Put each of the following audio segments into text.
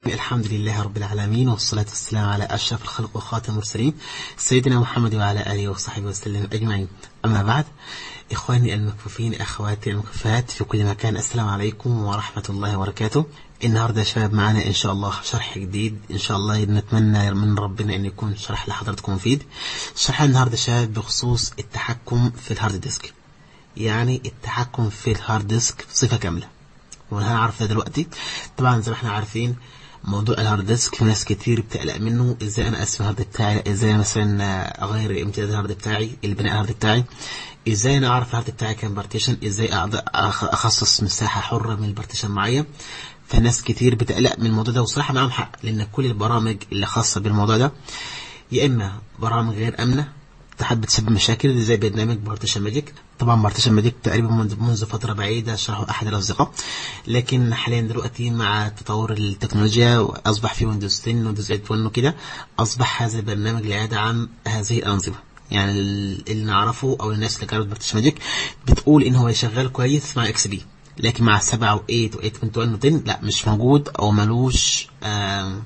الحمد لله رب العالمين والصلاة والسلام على أشرف الخلق وخاتم المرسلين سيدنا محمد وعلى آله وصحبه وسلم أجمعين أما بعد إخواني المكفوفين أخواتي المكفات في كل مكان السلام عليكم ورحمة الله وبركاته النهاردة يا شباب معنا إن شاء الله شرح جديد إن شاء الله نتمنى من ربنا أن يكون شرح لحضراتكم مفيد شرح النهاردة يا شباب بخصوص التحكم في الهارد ديسك يعني التحكم في الهارد ديسك بصفة كاملة وهنعرف ده دلوقتي طبعا زي ما احنا عارفين موضوع الهارد ديسك في ناس كتير بتقلق منه ازاي انا اقسم الهارد بتاعي ازاي مثلا اغير امتداد الهارد بتاعي البناء الهارد بتاعي ازاي انا اعرف الهارد بتاعي كام بارتيشن ازاي اقدر اخصص مساحه حره من البارتيشن معين فناس كتير بتقلق من الموضوع ده وصراحه معاهم حق لان كل البرامج اللي خاصه بالموضوع ده يا اما برامج غير امنه تحب تسبب مشاكل زي برنامج بارتيشن ماجيك طبعا بارتيشن ماجيك تقريبا منذ فتره بعيده شرحه احد الاصدقاء لكن حاليا دلوقتي مع تطور التكنولوجيا واصبح في ويندوز 10 ويندوز 8 1 وكده اصبح هذا البرنامج لا يدعم هذه الانظمه يعني اللي نعرفه او الناس اللي جربت بارتيشن ماجيك بتقول ان هو شغال كويس مع اكس بي لكن مع 7 و8 و8.1 و10 لا مش موجود او ملوش آه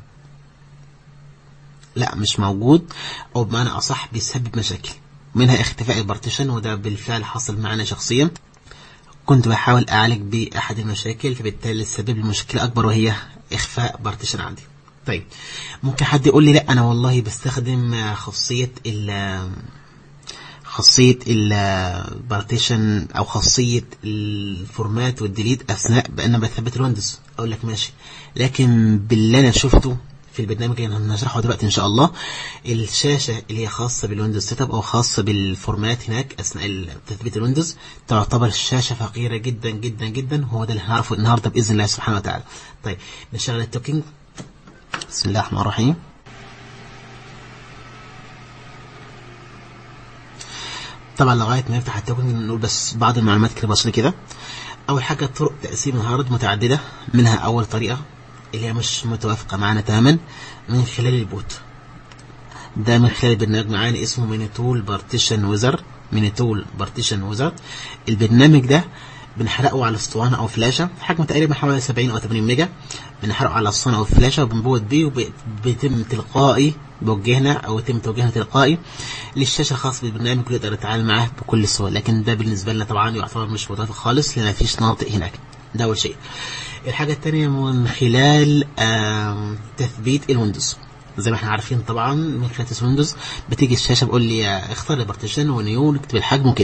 لا مش موجود او بمعنى اصح بيسبب مشاكل منها اختفاء البارتيشن وده بالفعل حصل معنا شخصيا كنت بحاول اعالج باحد المشاكل فبالتالي سبب لي مشكله اكبر وهي اخفاء بارتيشن عندي طيب ممكن حد يقول لي لا انا والله بستخدم خاصيه ال خاصية البارتيشن او خاصية الفورمات والديليت اثناء بان بثبت الويندوز اقول لك ماشي لكن باللي انا شفته في البرنامج اللي هنشرحه دلوقتي ان شاء الله الشاشه اللي هي خاصه بالويندوز سيت اب او خاصه بالفورمات هناك اثناء تثبيت الويندوز تعتبر الشاشه فقيره جدا جدا جدا هو ده اللي هنعرفه النهارده باذن الله سبحانه وتعالى طيب نشغل التوكينج بسم الله الرحمن الرحيم طبعا لغايه ما نفتح التوكينج نقول بس بعض المعلومات كده بسيطه كده اول حاجه طرق تقسيم الهارد متعدده منها اول طريقه اللي هي مش متوافقة معانا تماما من خلال البوت ده من خلال برنامج معانا اسمه مينيتول بارتيشن ويزر مينيتول بارتيشن ويزر البرنامج ده بنحرقه على اسطوانة او فلاشة حجمه تقريبا حوالي 70 او 80 ميجا بنحرقه على اسطوانة او فلاشة وبنبوت بيه وبيتم تلقائي بوجهنا او يتم توجيهنا تلقائي للشاشة الخاص بالبرنامج اللي يقدر يتعامل معاه بكل سهولة لكن ده بالنسبة لنا طبعا يعتبر مش متوافق خالص لان مفيش ناطق هناك ده اول شيء الحاجة الثانية من خلال تثبيت الويندوز زي ما احنا عارفين طبعا من خلال تثبيت الويندوز بتيجي الشاشة بقول لي اختار البارتيشن ونيو نكتب الحجم وكده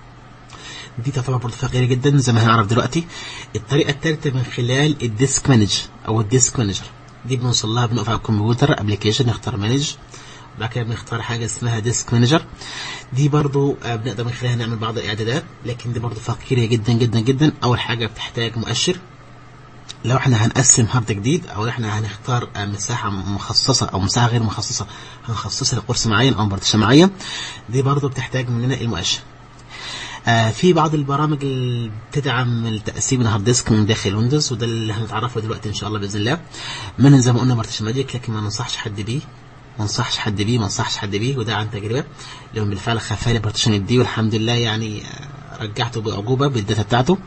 دي تعتبر برضه فقيرة جدا زي ما هنعرف دلوقتي الطريقة الثالثة من خلال الديسك مانج او الديسك مانجر دي بنوصل لها بنقف على الكمبيوتر ابلكيشن نختار مانج بعد كده بنختار حاجة اسمها ديسك مانجر دي برضو بنقدر من خلالها نعمل بعض الاعدادات لكن دي برضو فقيرة جدا جدا جدا اول حاجة بتحتاج مؤشر لو احنا هنقسم هارد جديد او احنا هنختار مساحة مخصصة او مساحة غير مخصصة هنخصصها لقرص معين او بارتيشن معين دي برضو بتحتاج مننا المؤشر آه في بعض البرامج اللي بتدعم تقسيم الهارد ديسك من داخل ويندوز وده اللي هنتعرفه دلوقتي ان شاء الله باذن الله منهم زي ما قلنا بارتيشن ماجيك لكن ما ننصحش حد بيه ما انصحش حد بيه ما انصحش حد بيه وده عن تجربه لما بالفعل خفالي بارتيشن دي والحمد لله يعني رجعته باعجوبه بالداتا بتاعته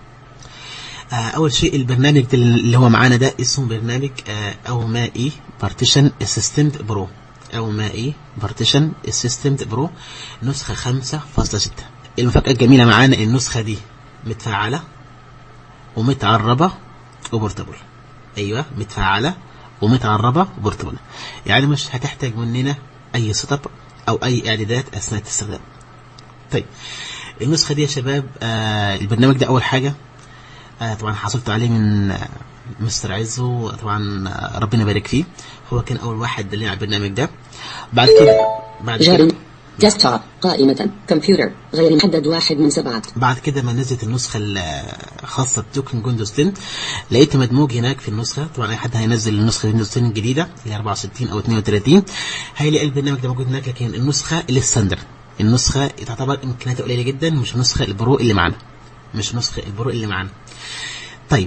اول شيء البرنامج اللي هو معانا ده اسمه برنامج او مائي بارتيشن اسيستنت برو او مائي بارتيشن اسيستنت برو نسخه 5.6 المفاجاه الجميله معانا النسخه دي متفعله ومتعربه وبورتابل ايوه متفعله ومتعربه وبورتابل يعني مش هتحتاج مننا اي سيت اب او اي اعدادات اثناء الاستخدام طيب النسخه دي يا شباب آه البرنامج ده اول حاجه آه طبعا حصلت عليه من آه مستر عزو طبعا آه ربنا يبارك فيه هو كان اول واحد دلني على البرنامج ده بعد كده بعد كده ديسكتوب قائمة كمبيوتر غير محدد واحد من سبعة بعد كده ما نزلت النسخة الخاصة بتوكن ويندوز 10 لقيت مدموج هناك في النسخة طبعا اي حد هينزل النسخة ويندوز 10 الجديدة اللي 64 او 32 هيلاقي البرنامج ده موجود هناك لكن النسخة الستاندر النسخة تعتبر امكانياتها قليلة جدا مش النسخة البرو اللي معانا مش نسخة البرو اللي معانا طيب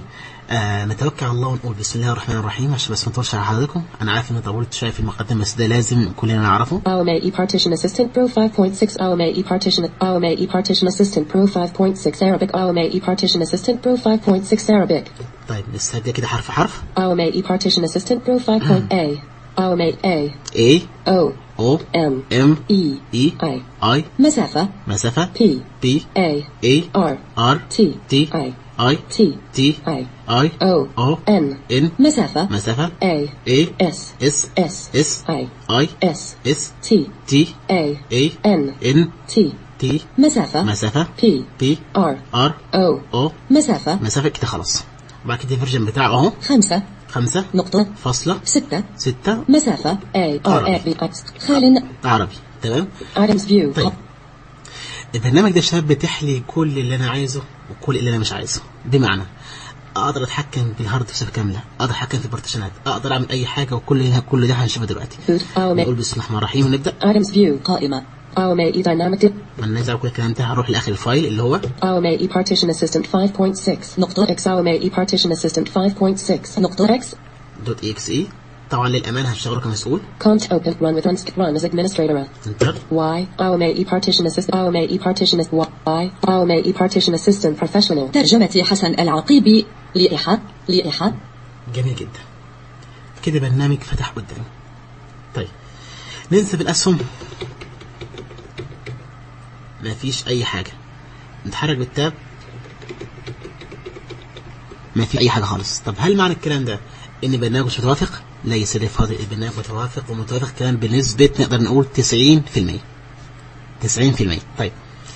آه نتوكل على الله ونقول بسم الله الرحمن الرحيم عشان بس ما نطولش على حضراتكم انا عارف ان طولت شويه في المقدمه بس ده لازم كلنا نعرفه AOME ePartition Assistant Pro 5.6 AOME ePartition AOME ePartition Assistant Pro 5.6 Arabic AOME ePartition Assistant Pro 5.6 Arabic طيب نستبدا كده حرف حرف AOME ePartition Assistant Pro 5.A AOME A A O O M M E E I I مسافة مسافة P B A A R R T T I I T T I I O O N N مسافة مسافة A A S S S S I I S S T T A A N N T T مسافة مسافة P B R R O O مسافة مسافة كده خلاص وبعد كده الفيرجن بتاعه اهو خمسة خمسة نقطة فاصلة ستة ستة مسافة A R عربي. A B X خال عربي تمام Items view طيب البرنامج ده يا شباب بيتيح لي كل اللي انا عايزه وكل اللي انا مش عايزه بمعنى اقدر اتحكم بالهارد بصفه كامله اقدر اتحكم في البارتيشنات اقدر اعمل اي حاجه وكل ده كل ده هنشوفه دلوقتي Food نقول AOME بسم الله الرحمن الرحيم ونبدا Items view قائمة AOME e Dynamic ما ننزل على كل الكلام ده هروح لاخر الفايل اللي هو AOME e Partition Assistant 5.6 نقطة X AOME e Partition Assistant 5.6 نقطة X دوت اكس اي طبعا للامانه هشتغله كمسؤول Can't open run with unst run as administrator انتر Y AOME e Partition Assistant AOME e Partition Assistant Y AOME e Partition Assistant Professional ترجمة حسن العقيبي لائحة لائحة جميل جدا كده برنامج فتح قدامي طيب ننسب الاسهم ما فيش اي حاجه نتحرك بالتاب ما في اي حاجه خالص طب هل معنى الكلام ده ان البرنامج مش متوافق لا يا سيدي فاضل البرنامج متوافق ومتوافق كمان بنسبه نقدر نقول 90% 90% طيب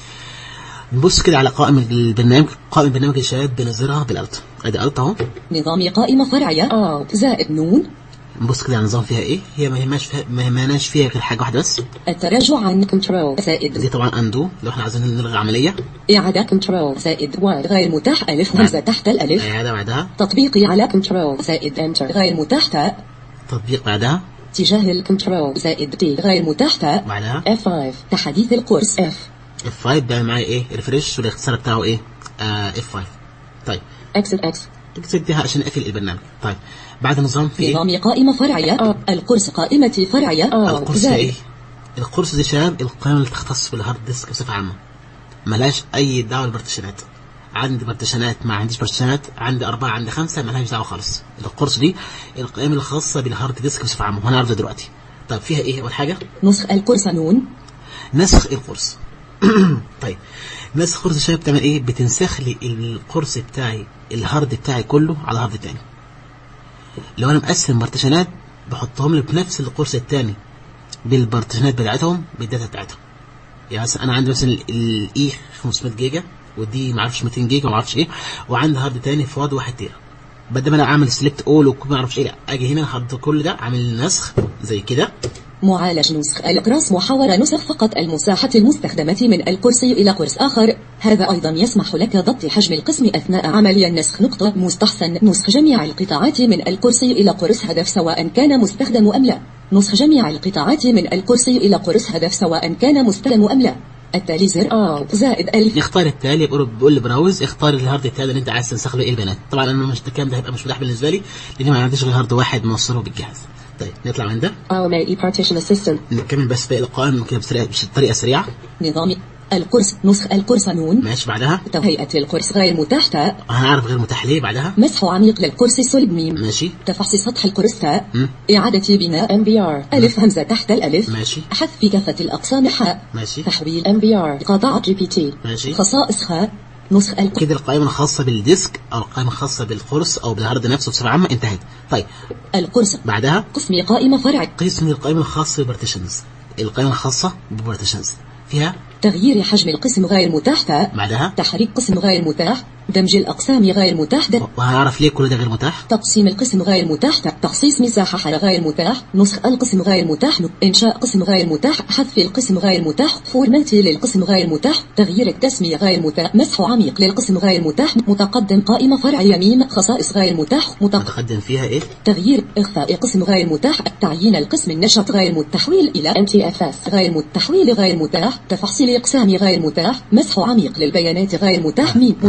نبص كده على قائمة البرنامج قائمة البرنامج يا شباب بنظهرها بالالت ادي الت اهو نظام قائمة فرعية Alt زائد نون نبص كده على النظام فيها ايه هي ما يهمناش فيها ما يهمناش فيها غير حاجه واحده بس التراجع عن كنترول زائد دي طبعا اندو لو احنا عايزين نلغي عمليه إعادة كنترول زائد واي غير متاح ألف همزة تحت الألف اعاده بعدها تطبيقي على كنترول زائد انتر غير متاح تاء تطبيق بعدها اتجاه الكنترول زائد تي غير متاح تاء بعدها F5 تحديث القرص F اف 5 بيعمل معايا ايه ريفريش والاختصار بتاعه ايه اف 5 طيب Exit X تكتب دي عشان اقفل البرنامج طيب بعد النظام في ايه نظام قائمة فرعية القرص قائمة فرعية القرص ده زائد ايه القرص دي شباب القائمه اللي تختص بالهارد ديسك بصفه عامه ملهاش اي دعوه بالبارتيشنات عندي بارتيشنات ما عنديش بارتيشنات عندي أربعة عندي خمسة ملهاش دعوة خالص القرص دي القائمة الخاصة بالهارد ديسك بصفة عامة وهنعرضها دلوقتي طيب فيها ايه أول حاجة نسخ القرص نون نسخ القرص طيب نسخ القرص الشباب بتعمل ايه بتنسخ لي القرص بتاعي الهارد بتاعي كله على هارد تاني لو انا مقسم بارتيشنات بحطهم لي بنفس القرص التاني بالبارتيشنات بتاعتهم بالداتا بتاعتهم يعني مثلا انا عندي مثلا الاي 500 جيجا ودي ما اعرفش 200 جيجا وما اعرفش ايه وعندي هارد تاني فاضي 1 تيرا بدل ما انا اعمل سيلكت اول وما اعرفش ايه لا اجي هنا احط كل ده اعمل نسخ زي كده معالج نسخ الأقراص محاورة نسخ فقط المساحة المستخدمة من القرص إلى قرص آخر هذا أيضا يسمح لك ضبط حجم القسم أثناء عملية النسخ نقطة مستحسن نسخ جميع القطاعات من القرص إلى قرص هدف سواء كان مستخدم أم لا نسخ جميع القطاعات من القرص إلى قرص هدف سواء كان مستخدم أم لا التالي زر Alt زائد ألف يختار التالي بيقول بيقول لي براوز اختار الهارد التالي اللي انت عايز تنسخ له ايه البيانات طبعا انا مش الكلام ده هيبقى مش متاح بالنسبه لي لان ما عنديش غير هارد واحد موصله بالجهاز طيب نطلع من ده AOME e-partition assistant نكمل بس باقي القائمه كده بسرعه بطريقه سريعه نظام القرص نسخ القرص نون ماشي بعدها هيئة القرص غير متاح تاء هنعرف غير متاح ليه بعدها مسح عميق للقرص صلب ميم ماشي تفحص سطح القرص تاء مم. إعادة بناء MBR ألف همزة تحت الألف ماشي حذف كافة الأقسام حاء ماشي تحويل MBR قطع GPT ماشي خصائص خاء نسخ القرص كده القائمه الخاصه بالديسك او القائمه الخاصه بالقرص او بالهارد نفسه بصفه عامه انتهت طيب القرص بعدها قسم قائمة فرع قسم القائمه الخاصه بالبارتيشنز القائمه الخاصه بالبارتيشنز فيها تغيير حجم القسم غير متاح تاء بعدها تحريك قسم غير متاح دمج الأقسام غير متاح د- وهنعرف ليه كل ده غير متاح تقسيم القسم غير متاح ت- تخصيص مساحة حالة غير متاح نسخ القسم غير متاح ن- إنشاء قسم غير متاح حذف القسم غير متاح فورماتي للقسم غير متاح تغيير التسمية غير متاح مسح عميق للقسم غير متاح متقدم قائمة فرع يمين خصائص غير متاح متق... متقدم فيها ايه تغيير إخفاء قسم غير متاح تعيين القسم النشط غير متحويل إلى MTFS غير متحويل غير متاح تفصيل أقسام غير متاح مسح عميق للبيانات غير متاح ميم ماشي. متقدم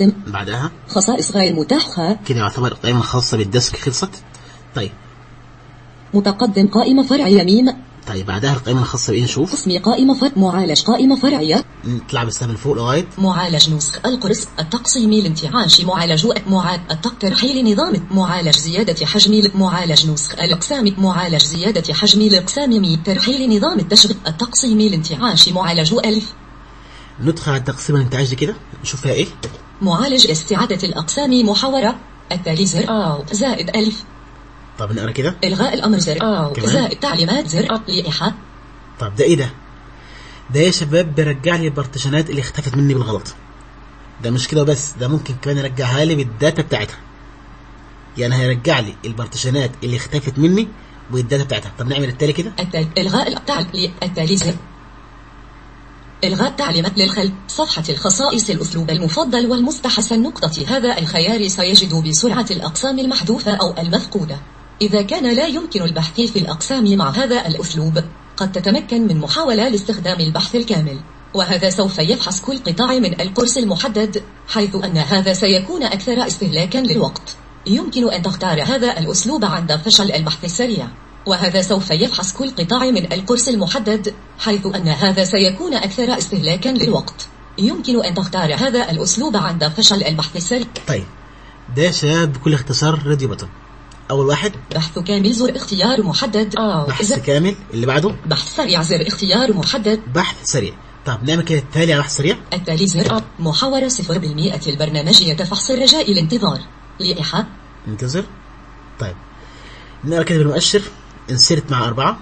متقدم بعدها خصائص غير متاحة كده يعتبر القائمة الخاصة بالديسك خلصت طيب متقدم قائمة فرع يمين طيب بعدها القائمة الخاصة بإيه نشوف قسم قائمة فرع معالج قائمة فرعية نطلع بالسهم لفوق لغاية معالج نسخ القرص التقسيم الانتعاش معالج معاد التق- ترحيل نظام معالج زيادة حجم معالج نسخ الأقسام معالج زيادة حجم الأقسام مي ترحيل نظام التشغيل التقسيم الانتعاش معالج ألف ندخل على التقسيم الانتعاش دي كده نشوف فيها إيه معالج استعادة الأقسام محاورة التالي زر أو زائد ألف طب نقرا كده إلغاء الأمر زر أو كمان؟ زائد تعليمات زر لإيحاء طب ده إيه ده ده يا شباب بيرجع لي البارتيشنات اللي اختفت مني بالغلط ده مش كده بس ده ممكن كمان يرجعها لي بالداتا بتاعتها يعني هيرجع لي البارتيشنات اللي اختفت مني والداتا بتاعتها طب نعمل التالي كده التالي إلغاء التعليم التالي زر إلغاء تعليمات للخلف صفحة الخصائص الأسلوب المفضل والمستحسن نقطة هذا الخيار سيجد بسرعة الأقسام المحذوفة أو المفقودة إذا كان لا يمكن البحث في الأقسام مع هذا الأسلوب قد تتمكن من محاولة لاستخدام البحث الكامل وهذا سوف يفحص كل قطاع من الكورس المحدد حيث أن هذا سيكون أكثر استهلاكا للوقت يمكن أن تختار هذا الأسلوب عند فشل البحث السريع وهذا سوف يفحص كل قطاع من الكورس المحدد حيث أن هذا سيكون أكثر استهلاكا للوقت يمكن أن تختار هذا الأسلوب عند فشل البحث السريع طيب ده يا شباب بكل اختصار راديو بطن أول واحد بحث كامل زر اختيار محدد أو بحث زر كامل اللي بعده بحث سريع زر اختيار محدد بحث سريع طب نعمل كده التالي على بحث سريع التالي زر محاورة صفر بالمئة البرنامجية فحص الرجاء الانتظار لإيحاء ننتظر طيب نقرا كده بالمؤشر انسرت مع أربعة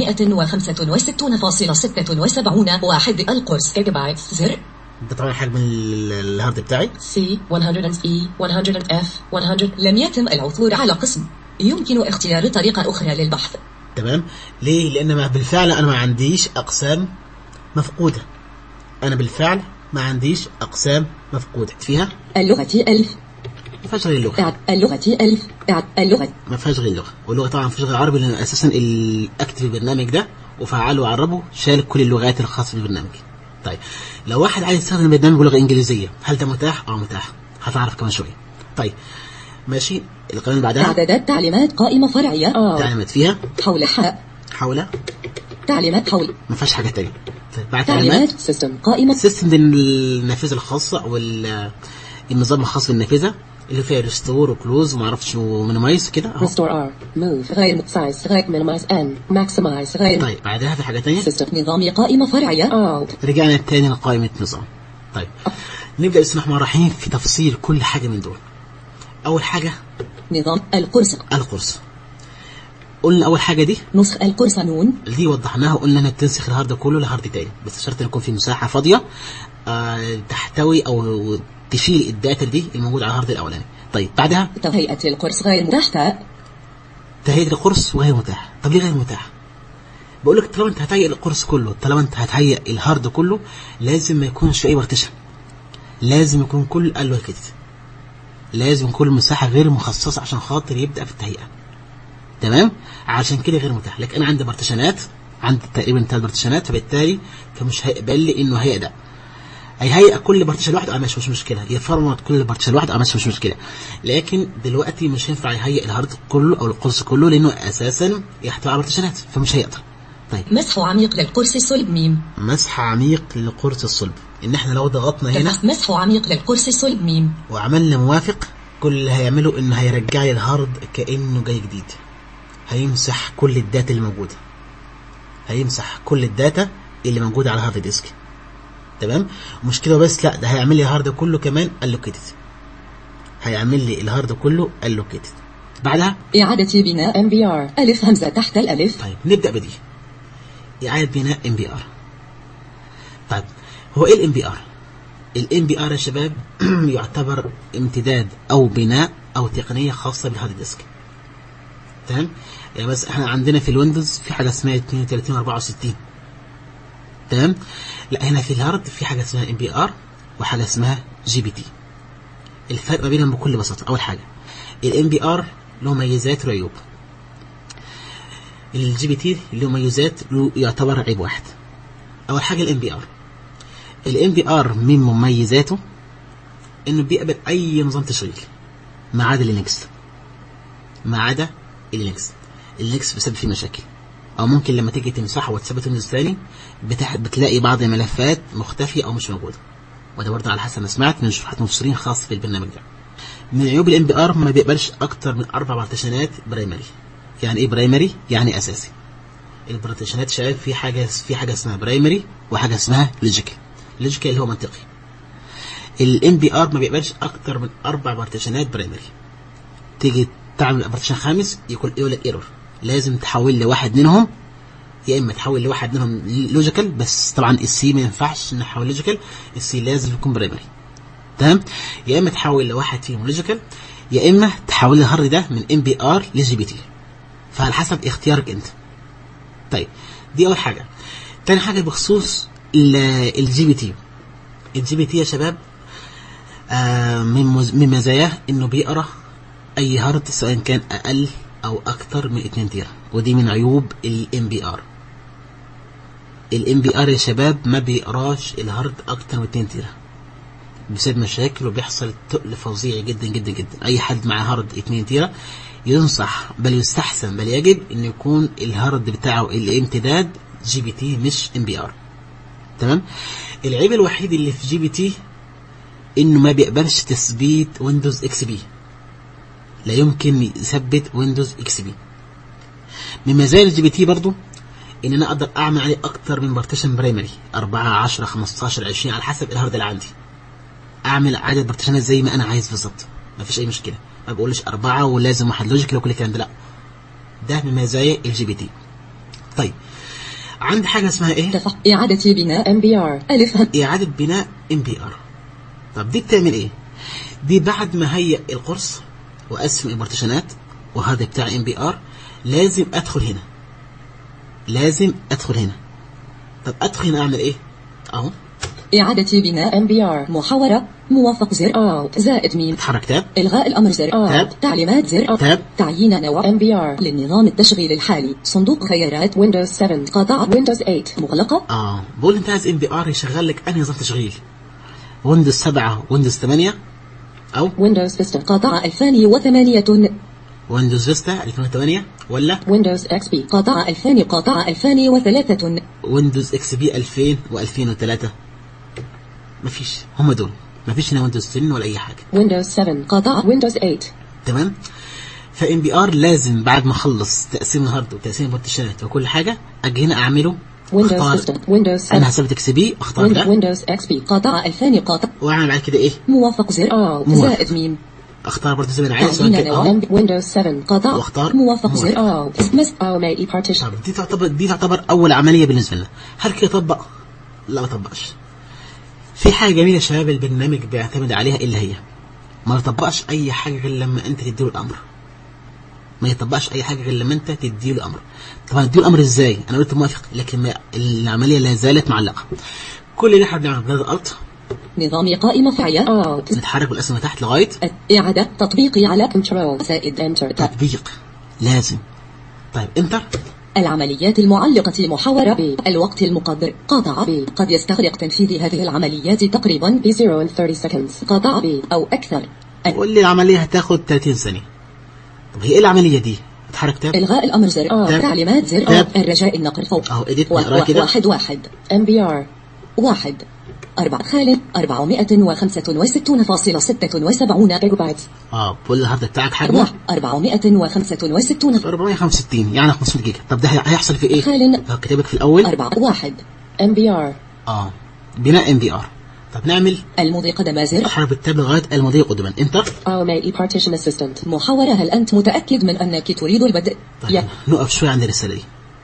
465.76 واحد القرص جيجا بايت زر ده طبعا حجم ال- الهارد بتاعي C 100 E 100 F 100 لم يتم العثور على قسم يمكن اختيار طريقة أخرى للبحث تمام ليه لان ما بالفعل انا ما عنديش اقسام مفقوده انا بالفعل ما عنديش اقسام مفقوده فيها اللغة ألف ما فيهاش غير اللغه إعد اللغة ألف إعد اللغة ما فيهاش غير اللغه واللغه طبعا ما فيش غير عربي لان اساسا الاكتف البرنامج ده وفعله وعربه شال كل اللغات الخاصه بالبرنامج طيب لو واحد عايز يستخدم البرنامج بلغه انجليزيه هل ده متاح اه متاح هتعرف كمان شويه طيب ماشي القائمه اللي بعدها إعدادات تعليمات قائمة فرعية آه. تعليمات فيها حول حاء حول تعليمات حول ما فيهاش حاجه تانية طيب بعد تعليمات تعليمات سيستم قائمة السيستم دي النافذه الخاصه او ال- النظام الخاص بالنافذه اللي فيها ريستور وكلوز وما اعرفش ومينيمايز كده اهو Restore R Move غير size غير minimize N Maximize غير طيب بعدها في حاجه تانية سيستم نظام قائمة فرعية آه. رجعنا تاني لقائمه نظام طيب نبدا بسم الله الرحمن الرحيم في تفصيل كل حاجه من دول اول حاجه نظام القرص القرص قلنا اول حاجه دي نسخ القرص نون دي وضحناها وقلنا انها بتنسخ الهارد كله لهارد تاني بس شرط ان يكون في مساحه فاضيه آه تحتوي او تشيل الداتا دي الموجوده على الهارد الاولاني طيب بعدها تهيئة القرص غير متاحة تهيئة القرص وغير متاح طب ليه غير متاح بقول لك طالما انت هتهيئ القرص كله طالما انت هتهيئ الهارد كله لازم ما يكونش في اي بارتيشن لازم يكون كل الوكيتد لازم كل مساحة غير مخصصة عشان خاطر يبدأ في التهيئة تمام عشان كده غير متاح لكن انا عندي بارتيشنات عندي تقريبا ثلاث بارتيشنات فبالتالي فمش هيقبل لي انه هيئ ده هيهيئ كل بارتيشن لوحده اه ماشي مش مشكله يفرمت كل بارتيشن لوحده اه ماشي مش مشكله لكن دلوقتي مش هينفع يهيئ الهارد كله او القرص كله لانه اساسا يحتوي على بارتيشنات فمش هيقدر طيب مسح عميق للقرص صلب ميم مسح عميق لقرص الصلب ان احنا لو ضغطنا هنا مسح عميق للقرص صلب ميم وعملنا موافق كل اللي هيعمله انه هيرجع لي الهارد كانه جاي جديد هيمسح كل الداتا اللي موجوده هيمسح كل الداتا اللي موجوده على الهارد ديسك تمام مش كده بس لا ده هيعمل لي الهارد كله كمان الوكيتد هيعمل لي الهارد كله الوكيتد بعدها إعادة بناء MBR ألف همزة تحت الألف طيب نبدا بدي اعاده بناء ام بي ار طيب هو ايه الام بي ار الام بي ار يا شباب يعتبر امتداد او بناء او تقنيه خاصه بالهارد ديسك تمام يعني بس احنا عندنا في الويندوز في حاجه اسمها 32 64 تمام لا هنا في الهارد في حاجه اسمها ام بي ار وحاجه اسمها جي بي تي الفرق ما بينهم بكل بساطه اول حاجه الام بي ار له ميزات وعيوب الجي بي تي له ميزات له يعتبر عيب واحد اول حاجه الام بي ار الام بي ار من مميزاته انه بيقبل اي نظام تشغيل ما عدا لينكس ما عدا اللينكس اللينكس بيسبب فيه مشاكل او ممكن لما تيجي تمسحه وتثبت ويندوز تاني بتح... بتلاقي بعض الملفات مختفيه او مش موجوده وده برضه على حسب ما سمعت من شروحات مفسرين خاص في البرنامج ده من عيوب الام بي ار ما بيقبلش اكتر من اربع بارتيشنات برايمري يعني ايه برايمري يعني اساسي البارتيشنات شايف في حاجه في حاجه اسمها برايمري وحاجه اسمها لوجيكال لوجيكال اللي هو منطقي الام بي ار ما بيقبلش اكتر من اربع بارتيشنات برايمري تيجي تعمل بارتيشن خامس يكون يقول لك ايرور لازم تحول لواحد منهم يا اما تحول لواحد منهم لوجيكال بس طبعا السي ما ينفعش نحول لوجيكال السي لازم يكون برايمري تمام يا اما تحول لواحد فيهم لوجيكال يا اما تحول الهارد ده من ام بي ار لجي بي تي فعلى حسب اختيارك انت طيب دي اول حاجه تاني حاجه بخصوص الجي بي تي الجي بي تي يا شباب آه من مز... من مزاياه انه بيقرا اي هارد سواء كان اقل او اكتر من 2 تيرا ودي من عيوب الام بي ار الام بي ار يا شباب ما بيقراش الهارد اكتر من 2 تيرا بسبب مشاكل وبيحصل تقل فظيع جدا جدا جدا اي حد معاه هارد 2 تيرا ينصح بل يستحسن بل يجب ان يكون الهارد بتاعه الامتداد جي بي تي مش ام بي ار تمام العيب الوحيد اللي في جي بي تي انه ما بيقبلش تثبيت ويندوز اكس بي لا يمكن يثبت ويندوز اكس بي من مزايا الجي بي تي برضو ان انا اقدر اعمل عليه اكتر من بارتيشن برايمري 4 10 15 20 على حسب الهارد اللي عندي اعمل عدد بارتيشنات زي ما انا عايز بالظبط ما فيش اي مشكله ما بقولش أربعة ولازم واحد لوجيكال وكل الكلام ده لا ده من مزايا الجي بي تي طيب عندي حاجه اسمها ايه تفق إعادة بناء MBR ألف هم اعاده بناء ام بي ار طب دي بتعمل ايه دي بعد ما هيئ القرص وقسم البارتيشنات وهذا بتاع ام بي ار لازم ادخل هنا لازم ادخل هنا طب ادخل هنا اعمل ايه اهو إعادة بناء MBR محاورة موافق زر أوت زائد ميم اتحرك تاب إلغاء الأمر زر أوت تاب. تعليمات زر أوت تاب. تعيين نوع MBR للنظام التشغيل الحالي صندوق خيارات Windows 7 قطع Windows 8 مغلقة اه بقول انت عايز ام بي ر يشغل لك انهي نظام تشغيل ويندوز 7 ويندوز 8 او Windows Vista قطع 2008 ويندوز فيستا 2008 ولا Windows XP قطع 2000 قطع 2003 ويندوز اكس بي 2000 و2003 مفيش هم دول مفيش هنا ويندوز 10 ولا اي حاجه Windows 7 قطع Windows 8 تمام فام بي ار لازم بعد ما اخلص تقسيم الهارد وتقسيم البارتيشنات وكل حاجه اجي هنا اعمله Windows اختار Vista Windows 7 انا هثبت اكس بي اختار Win- ده Windows XP قطع 2000 قطع واعمل بعد كده ايه موافق زر أوت موافق. زائد ميم اختار برضه زي ما انا عايز سواء تعيين كان نوع اهو Windows 7 قطع واختار موافق موافق. زر أوت اسمس أو ماي partition طب دي تعتبر دي تعتبر اول عمليه بالنسبه لنا هل كده طبق لا ما طبقش في حاجه جميله يا شباب البرنامج بيعتمد عليها الا هي ما يطبقش اي حاجه غير لما انت تديله الامر ما يطبقش اي حاجه غير لما انت تديله الامر طبعا تديله الامر ازاي انا قلت موافق لكن ما العمليه لا زالت معلقه كل اللي احنا بنعمله بنضغط الت نظام قائمة فعية أوت نتحرك بالاسم تحت لغايه إعادة تطبيقي على كنترول زائد انتر تطبيق لازم طيب انتر العمليات المعلقة محاورة ب الوقت المقدر قاطع ب قد يستغرق تنفيذ هذه العمليات تقريبا ب 0 and 30 seconds قاطع ب أو أكثر قول لي العمليه هتاخد 30 ثانيه طب هي ايه العمليه دي اتحرك تاب إلغاء الأمر زر أو تاب. تعليمات زر تاب. أو الرجاء النقر فوق اهو edit و- نقرأها و- كده. واحد واحد MBR واحد أربعة خالد أربعمائة وخمسة وستون فاصلة ستة وسبعون جيجا بايت اه بقول الهارد بتاعك حجمه واحد أربعمائة وخمسة وستون 465 يعني 500 جيجا طب ده هي- هيحصل في ايه؟ خالد لو كتبك في الاول أربعة واحد MBR اه بناء ام بي ار طب نعمل المضي قدم زر احرك بالتاب لغايه المضي قدما انتر أو ماي partition assistant محاورة هل أنت متأكد من أنك تريد البدء طيب يا نقف شويه عند الرساله دي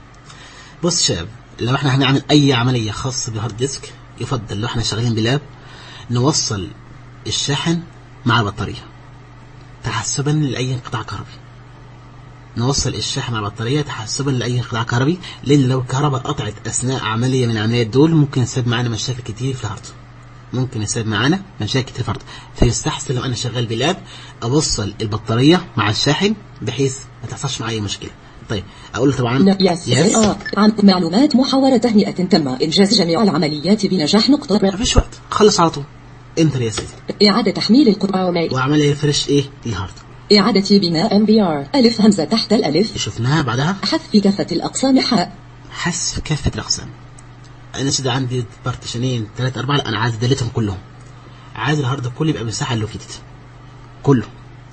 بص شباب لو احنا هنعمل اي عمليه خاصه بالهارد ديسك يفضل لو احنا شغالين بلاب نوصل الشاحن مع البطاريه تحسبا لاي انقطاع كهربي نوصل الشاحن مع البطاريه تحسبا لاي انقطاع كهربي لان لو الكهرباء قطعت اثناء عمليه من العمليات دول ممكن يسبب معانا مشاكل كتير في الهارد ممكن يسبب معانا مشاكل كتير في الهارد فيستحسن لو انا شغال بلاب اوصل البطاريه مع الشاحن بحيث ما تحصلش معايا مشكله طيب اقول له طبعا يس يس آه. عن معلومات محاورة تهنئة تم إنجاز جميع العمليات بنجاح نقطة ما فيش وقت خلص على طول انتر يا سيدي إعادة تحميل القرآن واعمل لي ريفرش ايه للهارد إعادة بناء MBR ألف همزة تحت الألف شفناها بعدها حذف كافة الأقسام حاء حذف كافة الأقسام أنا سيدي عندي بارتيشنين ثلاثة أربعة لا أنا عايز دلتهم كلهم عايز الهارد كله يبقى مساحة اللوكيتد كله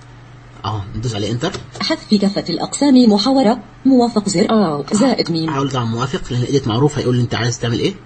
أهو ندوس عليه انتر حذف كافة الأقسام محاورة موافق زر آه زائد ميم هحاول طبعا موافق لأن الإيديت معروف هيقول لي أنت عايز تعمل إيه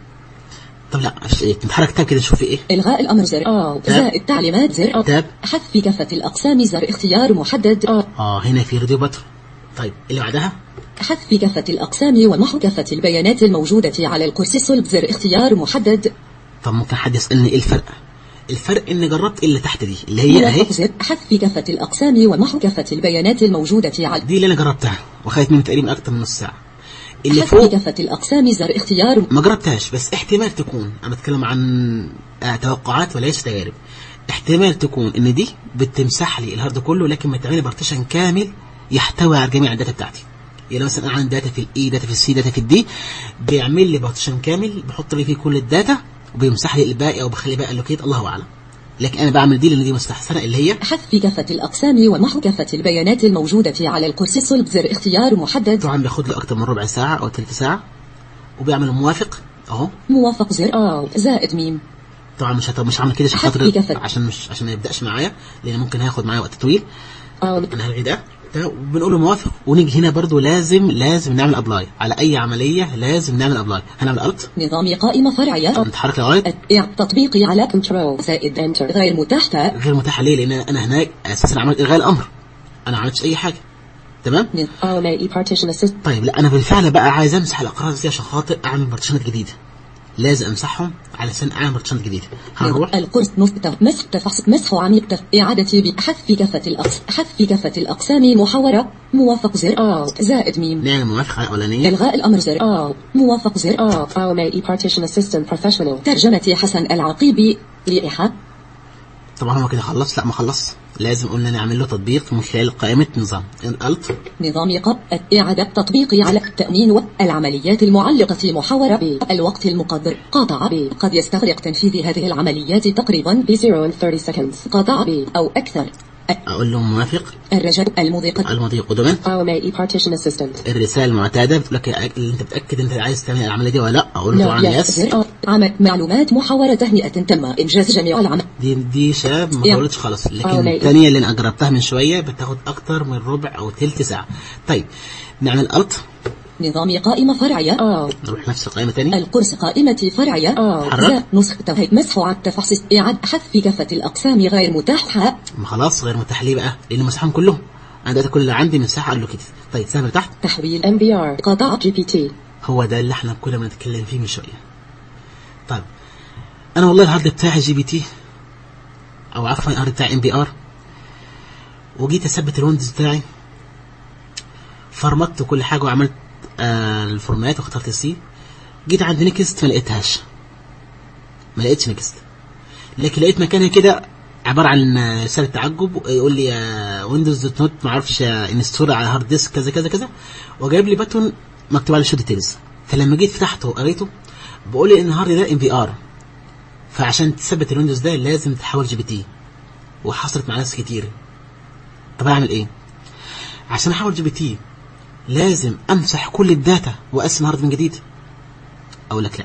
طب لا مش إيه نتحرك تاب كده نشوف في إيه إلغاء الأمر زر آه تاب. زائد تعليمات زر آه تاب. حذف كافة الأقسام زر اختيار محدد آه آه هنا في راديو باتر طيب اللي بعدها حذف كافة الأقسام ومحو كافة البيانات الموجودة على الكرسي صلب زر اختيار محدد طب ممكن حد يسألني إيه الفرق الفرق إني جربت اللي تحت دي اللي هي أهي موافق زر حذف كافة الأقسام ومحو كافة البيانات الموجودة على دي اللي أنا جربتها وخدت مني تقريبا أكتر من نص ساعة اللي حذف فوق كافة الأقسام زر اختيار ما جربتهاش بس احتمال تكون انا بتكلم عن آه توقعات وليس تجارب احتمال تكون ان دي بتمسح لي الهارد كله لكن ما تعمل بارتيشن كامل يحتوي على جميع الداتا بتاعتي يعني مثلا انا عندي داتا في الاي داتا في السي داتا في الدي بيعمل لي بارتيشن كامل بحط لي فيه كل الداتا وبيمسح لي الباقي او بخلي بقى اللوكيت الله اعلم لكن انا بعمل دي لان دي مستحسنه اللي هي حذف كافة الأقسام ومحو كافة البيانات الموجودة على الكرسي صلب زر اختيار محدد طبعا بياخد له اكتر من ربع ساعه او ثلث ساعه وبيعمل موافق اهو موافق زر آه زائد ميم طبعا مش هت- مش هعمل كده عشان حذف خاطر كفر. عشان مش عشان ما يبداش معايا لان ممكن هياخد معايا وقت طويل آه انا هلغي ده ده وبنقول له موافق ونيجي هنا برضو لازم لازم نعمل ابلاي على اي عمليه لازم نعمل ابلاي هنعمل الت نظام قائمة فرعية نتحرك لغايه إع- تطبيقي على كنترول زائد انتر غير متاح تاء غير متاحه ليه لان انا هناك اساسا عملت الغاء الامر انا ما عملتش اي حاجه تمام RMA partition assist طيب لا انا بالفعل بقى عايز امسح الاقراص دي عشان خاطر اعمل بارتيشنات جديده لازم امسحهم علشان اعمل بارتيشنات جديده هنروح القرص نفط مسح تفحص مسح عميق تف... إعادة بحذف كافة الأقس حذف كافة الأقسام محاورة موافق زر آه زائد ميم نعمل موافقه على الاولانيه إلغاء الأمر زر آه موافق زر آه RMA partition assistant professional ترجمة حسن العقيبي لإيحاء طبعا هو كده خلص لا ما خلص لازم قلنا نعمل له تطبيق من خلال قائمه نظام الالت نظام قب إعادة تطبيقي على التأمين والعمليات المعلقة محاورة ب الوقت المقدر قاطع ب قد يستغرق تنفيذ هذه العمليات تقريبا ب 0 and 30 seconds قاطع ب أو أكثر اقول له موافق الرجاء المضيق المضي قدما RMA partition assistant الرساله المعتاده بتقول لك أ- انت متاكد انت عايز تعمل العمليه دي ولا لا اقول له لا طبعا يس يحذر عمل معلومات محاورة تهنئة تم إنجاز جميع العمل دي دي شاب ما يا. طولتش خالص لكن آه، لا. الثانيه اللي انا جربتها من شويه بتاخد اكتر من ربع او ثلث ساعه طيب نعمل الت نظام قائمة فرعية آه نروح نفس القائمه تاني القرص قائمة فرعية آه حرك. ذا نسخ توهيد مسح عن تفحص إعادة حذف كافة الأقسام غير متاح حاء ما خلاص غير متاح ليه بقى لان مسحهم كلهم انا دلوقتي كل اللي عندي مساحه قال له كده طيب سهم تحت تحويل MBR قطع جي بي تي هو ده اللي احنا كنا بنتكلم فيه من شويه طيب انا والله الهارد بتاعي جي بي تي او عفوا الهارد بتاعي ام بي ار وجيت اثبت الويندوز بتاعي فرمت كل حاجه وعملت آه الفورمات واخترت السي جيت عند نيكست ما لقيتهاش ما لقيتش نيكست لكن لقيت مكانها كده عباره عن آه، رساله تعجب يقول لي ويندوز دوت نوت ما اعرفش انستول على هارد ديسك كذا كذا كذا وجايب لي باتون مكتوب عليه شو ديتيلز فلما جيت فتحته وقريته بقول لي ان الهارد ده ام بي ار فعشان تثبت الويندوز ده لازم تحول جي بي تي وحصلت مع ناس كتير طب اعمل ايه عشان احول جي بي تي لازم امسح كل الداتا واقسم هارد من جديد اقول لك لا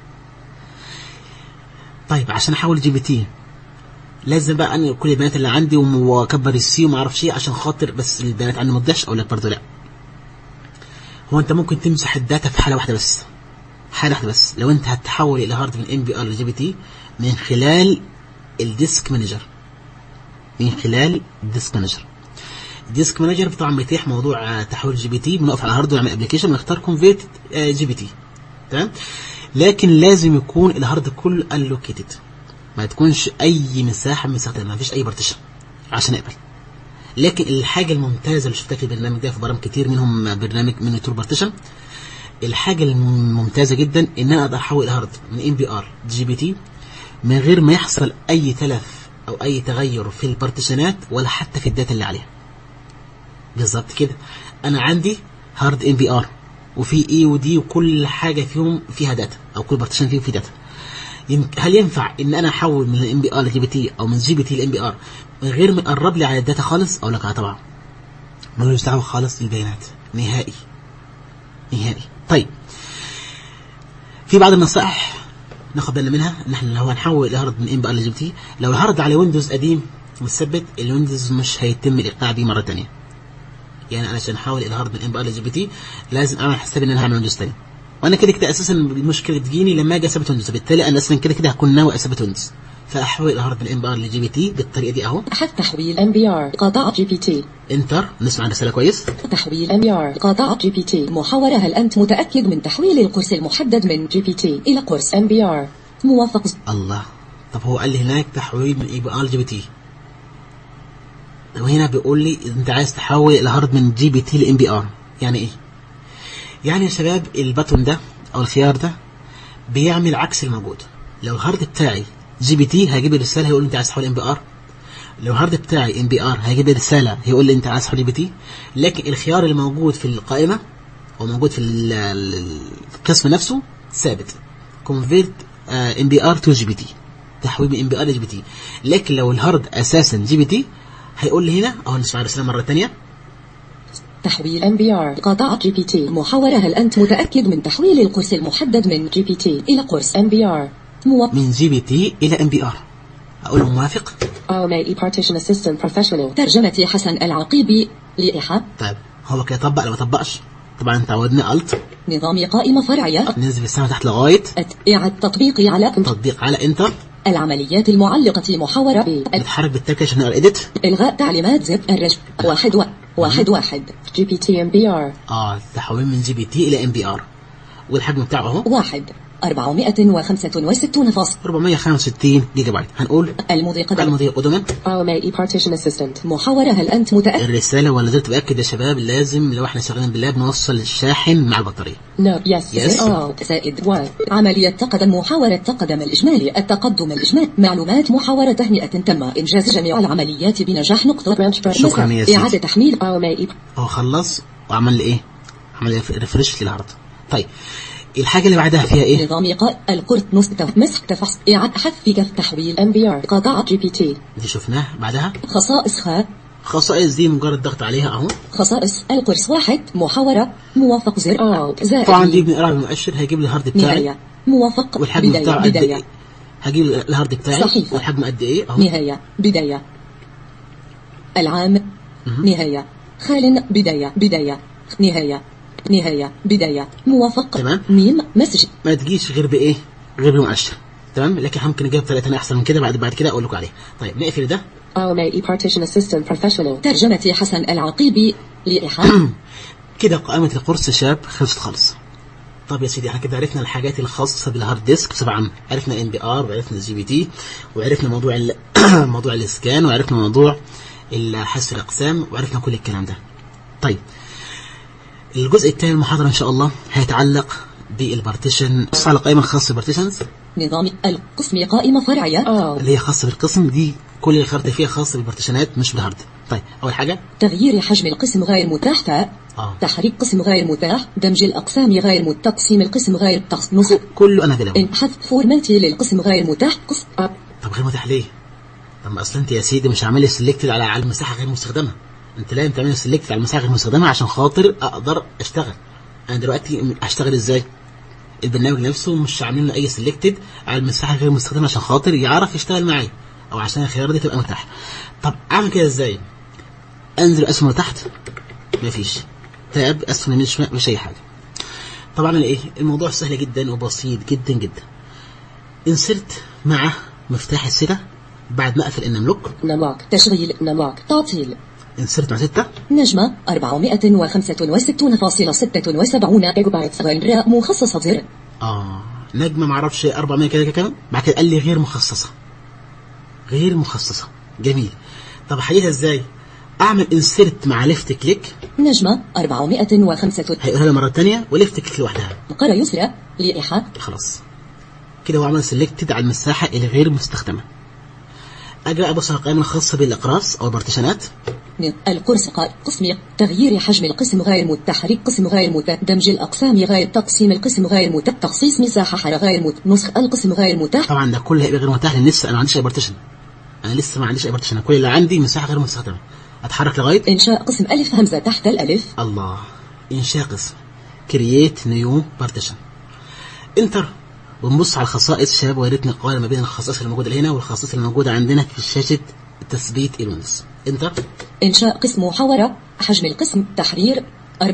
طيب عشان احول جي بي تي لازم بقى انقل كل البيانات اللي عندي وم- واكبر السي وما اعرفش ايه عشان خاطر بس البيانات عندي ما تضيعش اقول لك برضه لا هو انت ممكن تمسح الداتا في حاله واحده بس حاله واحده بس لو انت هتحول الى هارد من ام بي ار لجي بي تي من خلال الديسك مانجر من خلال الديسك مانجر الديسك مانجر طبعا بيتيح موضوع آه، تحويل جي بي تي بنقف على هارد ونعمل ابلكيشن ونختار كونفيرت جي بي تي تمام لكن لازم يكون الهارد كله الوكيتد ما تكونش اي مساحه مستخدمه ما فيش اي بارتيشن عشان اقبل لكن الحاجه الممتازه اللي شفتها في البرنامج ده في برامج كتير منهم برنامج مونيتور بارتيشن الحاجه الممتازه جدا ان انا اقدر احول الهارد من ام بي ار جي بي تي من غير ما يحصل اي تلف او اي تغير في البارتيشنات ولا حتى في الداتا اللي عليها بالظبط كده انا عندي هارد ام بي ار وفي اي ودي وكل حاجه فيهم فيها داتا او كل بارتيشن فيهم فيه داتا يمك- هل ينفع ان انا احول من الام بي ار لجي بي تي او من جي بي تي لام بي ار من غير ما يقرب لي على الداتا خالص اقول لك اه طبعا ملوش دعوه خالص بالبيانات نهائي نهائي طيب في بعض النصائح ناخد بالنا منها ان احنا لو هنحول الهارد من ام بي ار لجي بي تي لو الهارد على ويندوز قديم متثبت الويندوز مش هيتم الاقناع بيه مره ثانيه يعني انا عشان احول الهارد من ام بي ار لجي بي تي لازم اعمل حسابي ان انا هعمل ويندوز تاني وانا كده كده اساسا المشكله تجيني لما اجي اثبت ويندوز بالتالي انا اساسا كده كده هكون ناوي اثبت ويندوز فاحول الهارد من ام بي ار لجي بي تي بالطريقه دي اهو حذف تحويل MBR قاطع جي بي تي انتر نسمع الرساله كويس تحويل MBR قاطع جي بي تي محاورة هل أنت متأكد من تحويل القرص المحدد من جي بي تي إلى قرص MBR موافق الله طب هو قال لي هناك تحويل من اي بي ار لجي بي تي وهنا بيقول لي انت عايز تحول الهارد من جي بي تي لام بي ار يعني ايه يعني يا شباب الباتون ده او الخيار ده بيعمل عكس الموجود لو الهارد بتاعي جي بي تي هيجيب لي رساله هيقول لي انت عايز تحول ام بي ار لو الهارد بتاعي ام بي ار هيجيب لي رساله هيقول لي انت عايز تحول جي بي تي لكن الخيار اللي موجود في القائمه او موجود في ال- ال- القسم نفسه ثابت convert ام بي ار تو جي بي تي تحويل من ام بي ار لجي بي تي لكن لو الهارد اساسا جي بي تي هيقول لي هنا اهو نسمع الرساله مره ثانيه تحويل MBR قاطع جي بي تي محاورة هل أنت متأكد من تحويل القرص المحدد من جي بي تي إلى قرص MBR موافق من جي بي تي الى ام بي ار اقول له موافق RMA Partition Assistant Professional ترجمة حسن العقيبي لإيحاء طيب هو كده طبق ولا ما طبقش طبعا انت عودنا الت نظام قائمة فرعية ننزل السما تحت لغايه أت- إعادة تطبيقي على تطبيق على انتر العمليات المعلقة محاورة ب نتحرك بالتركه عشان نقرا اديت إلغاء تعليمات زب الرجل واحد و... واحد واحد جي بي تي ام بي ار اه تحويل من جي بي تي الى ام بي ار والحجم بتاعه اهو واحد أربعمائة وخمسة وستون فاصل 465 جيجا بايت هنقول المضي قدم المضي قدما RMA Partition Assistant محاورة هل أنت متأكد الرساله ولا زلت باكد يا شباب لازم لو احنا شغالين باللاب نوصل الشاحن مع البطاريه No yes Yes. آه. زائد و عملية تقدم محاورة تقدم الإجمالي التقدم الإجمالي معلومات محاورة تهنئة تم إنجاز جميع العمليات بنجاح نقطة شكراً يا سيدي. إعادة تحميل RMA هو خلص وعمل لي ايه عمل ريفرش للعرض طيب الحاجه اللي بعدها فيها ايه نظام قاء القرط نص تف- مسح تفحص إعادة حذف كف تحويل MBR قطع جي بي تي دي شفناه بعدها خصائص خاء خصائص دي مجرد ضغط عليها اهو خصائص القرص واحد محاورة موافق زر آه زائد طبعا دي بنقراها بالمؤشر هيجيب لي الهارد بتاعي نهاية موافق والحجم بداية بتاعه قد بداية ايه هجيب الهارد بتاعي صحيفة. والحجم قد ايه اهو نهاية بداية العام نهاية خال بداية بداية نهاية نهاية بداية موافق تمام. ميم مسج ما تجيش غير بايه غير بمؤشر تمام لكن ممكن نجيب طريقه ثانيه احسن من كده بعد بعد كده اقول لكم عليها طيب نقفل ده RMA Partition Assistant Professional ترجمة حسن العقيبي لإيحاء كده قائمه القرص شاب خلصت خالص طب يا سيدي احنا كده عرفنا الحاجات الخاصه بالهارد ديسك بصفه عامه عرفنا ام بي ار وعرفنا الجي بي تي وعرفنا موضوع ال موضوع الاسكان وعرفنا موضوع حذف الاقسام وعرفنا كل الكلام ده طيب الجزء الثاني من المحاضره ان شاء الله هيتعلق بالبارتيشن بص على القائمه الخاصه بالبارتيشنز نظام القسم قائمة فرعية آه. اللي هي خاصه بالقسم دي كل الخرطه فيها خاصه بالبارتيشنات مش بالهارد طيب اول حاجه تغيير حجم القسم غير متاح تاء اه تحريك قسم غير متاح دمج الأقسام غير مت تقسيم القسم غير تقسيم نص كله انا كده إن حذف فورماتي للقسم غير متاح قسم أب طب غير متاح ليه؟ طب ما اصل انت يا سيدي مش عامل لي سيلكتد على على المساحه غير مستخدمه انت لازم تعمل سيلكتد على المساحه غير مستخدمه عشان خاطر اقدر اشتغل انا دلوقتي اشتغل ازاي؟ البرنامج نفسه مش عاملين له اي سيلكتد على المساحه غير مستخدمه عشان خاطر يعرف يشتغل معايا او عشان الخيار دي تبقى متاحه طب اعمل كده ازاي؟ انزل اسفل لتحت مفيش تاب اسفل يمين شمال مش اي حاجه طب اعمل ايه؟ الموضوع سهل جدا وبسيط جدا جدا انسرت مع مفتاح الستة بعد ما اقفل النملوك نملاك تشغيل نملاك تعطيل انسرت مع ستة نجمة 465.76 ميجا بايت غير مخصصة زر اه نجمة معرفش 400 كده كده بعد كده قال لي غير مخصصة غير مخصصة جميل طب احددها ازاي اعمل انسرت مع ليفت كليك نجمة 405 هيقولها لي مرة تانية وليفت كليك لوحدها قرى يسرى لإيحاء خلاص كده هو عمل سيلكتد على المساحة الغير مستخدمة اجي بقى ابص على القائمة الخاصة بالاقراص او البارتيشنات القرص قا- قسم تغيير حجم القسم غير مت تحريك قسم غير مت دمج الأقسام غير تقسيم القسم غير مت تخصيص مساحة حرة غير مت نسخ القسم غير متاح طبعا ده كله هيبقى غير متاح لان لسه انا ما عنديش اي بارتيشن انا لسه ما عنديش اي بارتيشن كل اللي عندي مساحه غير مستخدمه اتحرك لغايه إنشاء قسم ألف همزة تحت الألف الله انشاء قسم كرييت نيو بارتيشن انتر ونبص على الخصائص شباب ويا ريت نقارن ما بين الخصائص اللي موجوده هنا والخصائص اللي موجوده عندنا في شاشه تثبيت الويندوز انتر إنشاء قسم محاورة حجم القسم تحرير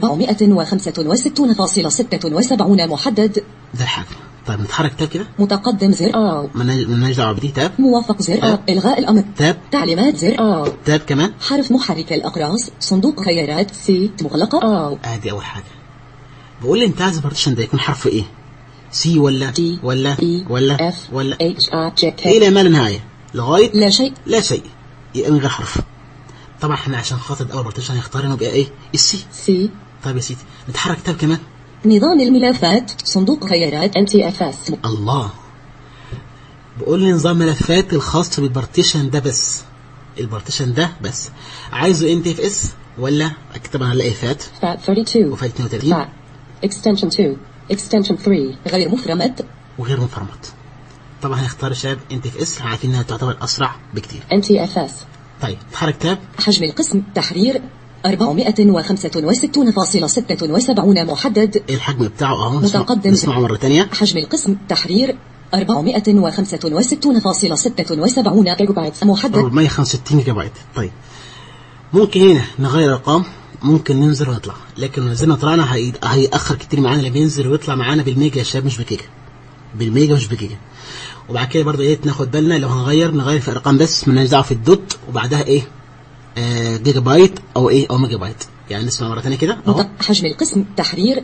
465.76 محدد ده الحاجه طيب نتحرك تاب كده متقدم زر آو مالناش مالناش دعوه بدي تاب موافق زر آو إلغاء الأمر تاب تعليمات زر آو تاب كمان حرف محرك الأقراص صندوق خيارات سي مغلقة آو ادي اول حاجه بقول لي انت عايز البارتيشن ده يكون حرف ايه سي ولا D ولا E ولا F ولا H R J K الى ما لا نهايه لغايه لا شيء لا شيء يبقى من غير حرف طبعا احنا عشان خاطر اول بارتيشن هنختار انه يبقى ايه السي سي طيب يا سيدي نتحرك تاب كمان نظام الملفات صندوق خيارات NTFS الله بقول لي نظام ملفات الخاص بالبارتيشن ده بس البارتيشن ده بس عايزه انت اف اس ولا طبعا هنلاقي فات FAT 32 وفات 32 FAT Extension 2 Extension 3 غير مفرمت وغير مفرمط طبعا هنختار شباب انت اف اس عارفين انها تعتبر اسرع بكتير NTFS طيب نتحرك تاب حجم القسم تحرير 465.76 محدد الحجم بتاعه اهو نسمع- متقدم. نسمعه مره ثانيه حجم القسم تحرير 465.76 جيجا بايت محدد 465 جيجا بايت طيب ممكن هنا نغير ارقام ممكن ننزل ونطلع لكن لو نزلنا طلعنا هي- هيأخر كتير معانا اللي بينزل ويطلع معانا بالميجا يا شباب مش بجيجا بالميجا مش بجيجا وبعد كده برضه ايه ناخد بالنا لو هنغير نغير في ارقام بس مالناش دعوه في الدوت وبعدها ايه آه جيجا بايت او ايه او ميجا بايت يعني نسمع مره ثانيه كده اهو مت- حجم القسم تحرير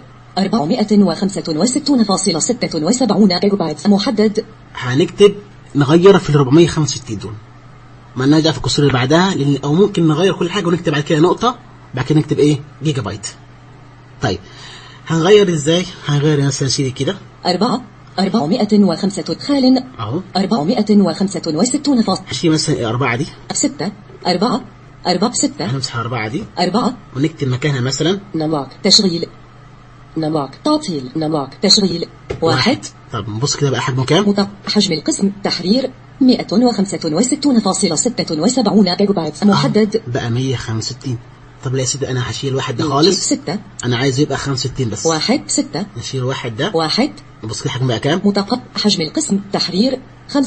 465.76 جيجا بايت محدد هنكتب نغير في ال 465 دول ما نرجع في الكسور اللي بعدها لان او ممكن نغير كل حاجه ونكتب بعد كده نقطه بعد كده نكتب ايه جيجا بايت طيب هنغير ازاي هنغير مثلا سيدي كده أربعة 405 خال اهو 465 فاصل هشيل مثلا الاربعه دي ستة أربعة أربعة ستة هنمسح الاربعه دي أربعة ونكتب مكانها مثلا نماك تشغيل نماك تعطيل نماك تشغيل واحد طب نبص كده بقى حجمه كام مط... حجم القسم تحرير 165.76 جيجا بايت محدد بقى 165 طب لا يا سيدي انا هشيل واحد ده خالص ستة انا عايزه يبقى 65 بس واحد ستة نشيل واحد ده واحد نبص كده حجمه بقى كام متقب حجم القسم تحرير 65.76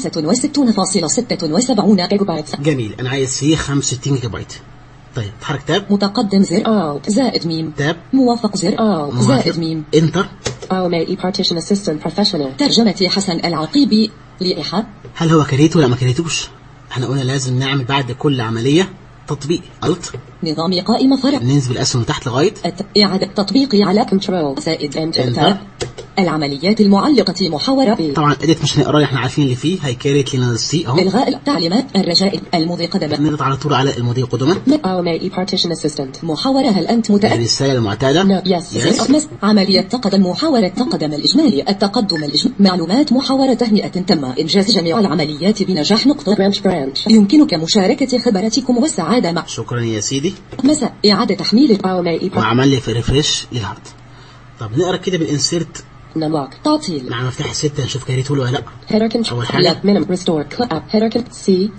جيجا بايت جميل انا عايز فيه 65 جيجا بايت طيب اتحرك تاب متقدم زر أو زائد ميم تاب موافق زر أو زائد ميم انتر Aume e-partition assistant professional ترجمة حسن العقيبي لإيحاء هل هو كريته ولا ما كريتوش احنا قلنا لازم نعمل بعد كل عملية تطبيق الت نظام قائمة فرع ننزل الاسهم تحت لغاية الت- إعادة تطبيقي على كنترول زائد انتر Enter. تاب العمليات المعلقة محاورة ب طبعا اديت مش هنقراه احنا عارفين اللي فيه هيكريت لنا السي اهو إلغاء التعليمات الرجاء المضي قدما نضغط على طول على المضي قدما Aume e-partition assistant محاورة هل أنت متأكد الرسالة المعتادة يس يس يس عملية تقدم محاولة تقدم الإجمالي التقدم الإجمالي معلومات محاورة تهنئة تم إنجاز جميع العمليات بنجاح نقطة برانش برانش يمكنك مشاركة خبراتكم والسعادة مع شكرا يا سيدي مساء إعادة تحميل Aume e وعمل لي في ريفريش للهارد طب نقرا كده بالانسيرت نماك تعطيل مع مفتاح الستة نشوف كريته له ولا لا Header control. أول حاجة. Left minimum restore. Clip up. Header con- C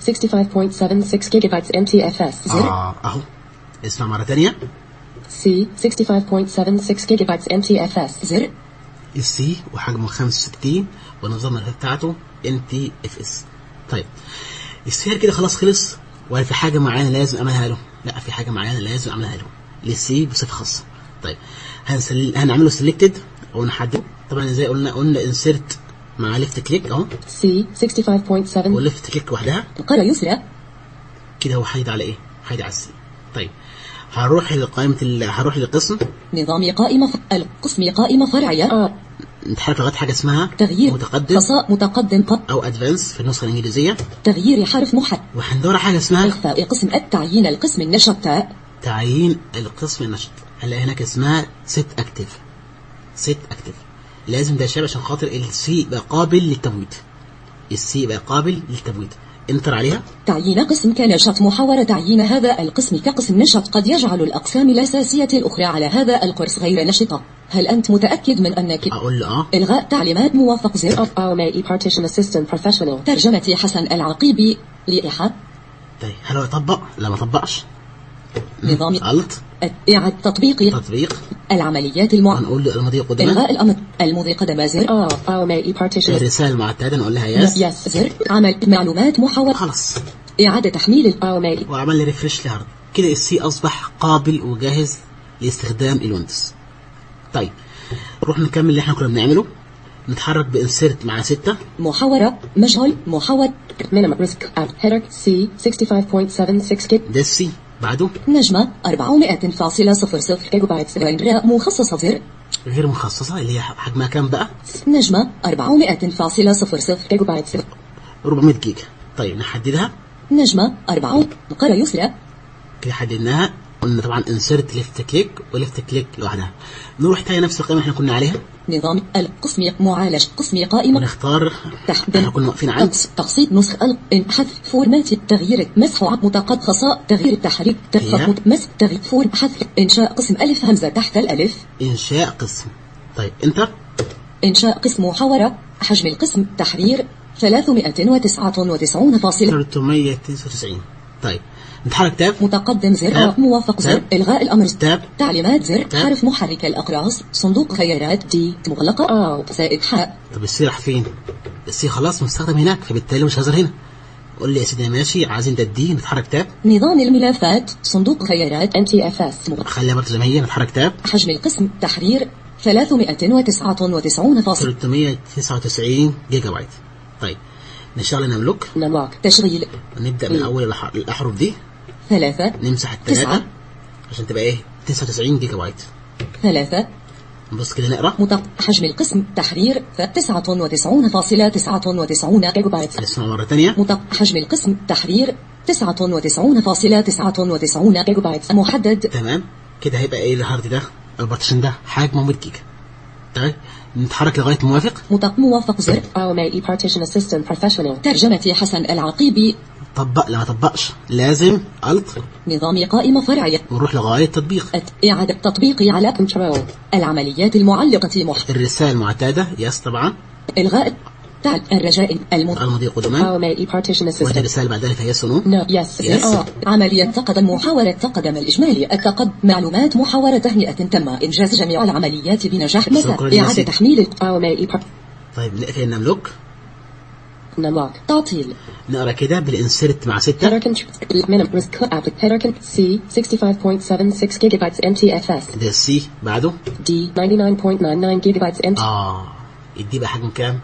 65.76 gigabytes MTFS. زر. اه اهو اسمع مرة تانية C 65.76 gigabytes MTFS. زر. السي وحجمه 65 ونظام الملفات بتاعته ان تي اف اس طيب السير كده خلاص خلص ولا في حاجه معينه لازم اعملها له لا في حاجه معينه لازم اعملها له للسي بصفه خاصه طيب هنسل... هنعمله سيلكتد او نحدده طبعا زي قلنا قلنا انسيرت مع ليفت كليك اهو C 65.7 وليفت كليك وحدها القارة يسرى. كده هو هيد على ايه هيد على السي طيب هنروح لقائمه ال... هنروح للقسم نظام قائمة ف... القسم قائمة فرعية. آه. نتحرك لغايه حاجه اسمها تغيير. متقدم خصاء متقدم ق... او ادفانس في النسخه الانجليزيه تغيير حرف محد. وهندور على حاجه اسمها إخفاء قسم التعيين القسم النشط تاء. تعيين القسم النشط هنلاقي هناك اسمها سيت اكتف سيت اكتف لازم ده شبه عشان خاطر السي يبقى قابل للتبويض السي يبقى قابل للتبويض انتر عليها تعيين قسم كنشاط محاورة تعيين هذا القسم كقسم نشاط قد يجعل الأقسام الأساسية الأخرى على هذا القرص غير نشطة هل أنت متأكد من أنك اقول له اه إلغاء تعليمات موافق زر Of RMA partition assistant professional. ترجمة حسن العقيبي لإيحاء طيب هل هو يطبق لا ما طبقش نظام الت إعادة تطبيق تطبيق العمليات المع هنقول له الماضي قدما إلغاء الأمر المضي قدم زر Of RMA partition الرسالة المعتادة نقول لها يس يس زر عمل معلومات محاورة خلاص إعادة تحميل ال- RMA وعمل لي ريفرش لهارد كده السي اصبح قابل وجاهز لاستخدام الويندوز طيب نروح نكمل اللي احنا كنا بنعمله نتحرك بانسيرت مع ستة محاورة مشغول محاور minimum risk at header C 65.76 gig ده السي بعده نجمة 400.00 جيجا بايت غير مخصصة زر غير مخصصة اللي هي حجمها كام بقى نجمة 400.00 جيجا بايت 400 جيجا طيب نحددها نجمة 4 قرى يسرى كده حددناها قلنا طبعا انسيرت ليفت كليك وليفت كليك لوحدها نروح تاني نفس القائمة اللي احنا كنا عليها نظام القسم معالج قسم قائمة ونختار تحت احنا كنا واقفين عند تقص- تقسيط نسخ ال- إن- حذف فورمات تغيير مسح عب متقد خصاء تغيير التحريك هي؟ تخفض مت- مسح تغيير فور حذف إنشاء قسم ألف همزة تحت الألف انشاء قسم طيب انتر إنشاء قسم محاورة حجم القسم تحرير 399.0 399 طيب نتحرك تاب متقدم زر تاب. موافق زر تاب. إلغاء الأمر تاب تعليمات زر تاب. حرف محرك الأقراص صندوق خيارات دي مغلقة آه. زائد حاء طب السي راح فين السي خلاص مستخدم هناك فبالتالي مش هظهر هنا قول لي يا سيدي ماشي عايزين ده دي نتحرك تاب نظام الملفات صندوق خيارات NTFS مغلقة. خليها برضه زي ما هي نتحرك تاب حجم القسم تحرير 399 فاصل 399 جيجا بايت طيب نشتغل نملك نملك تشغيل نبدأ من أول الأح- الأحرف دي ثلاثة نمسح الثلاثة تسعة عشان تبقى إيه 99 جيجا بايت ثلاثة نبص كده نقرأ متق... حجم القسم تحرير 99.99 جيجا بايت نسمع مرة تانية متق... حجم القسم تحرير 99.99 جيجا بايت محدد تمام كده هيبقى إيه الهارد ده البارتيشن ده حجمه 100 جيجا طيب نتحرك لغاية موافق متق... موافق زر RMA partition assistant professional. ترجمة حسن العقيبي طبق لا ما طبقش لازم الت نظام قائمة فرعية ونروح لغاية تطبيق أت- إعادة تطبيق على Control. العمليات المعلقة مح... الرسالة المعتادة يس طبعا إلغاء تعال الرجاء المت... الماضي قدما RMA partition وهذه assistant. الرسالة بعد ذلك فهي سنو No. Yes. Yes. آه. عملية تقدم محاورة تقدم الإجمالي التقد معلومات محاورة تهنئة تم إنجاز جميع العمليات بنجاح شكراً مساء يا إعادة سيدي. تحميل RMA par- طيب نقفل النملك نملك. تعطيل نقرا كده بالانسرت مع ستة Header con- minimum risk at header con- C 65.76 gigabytes NTFS. ده السي بعده D 99.99 gigabytes NT. اه يدي بقى حجم كام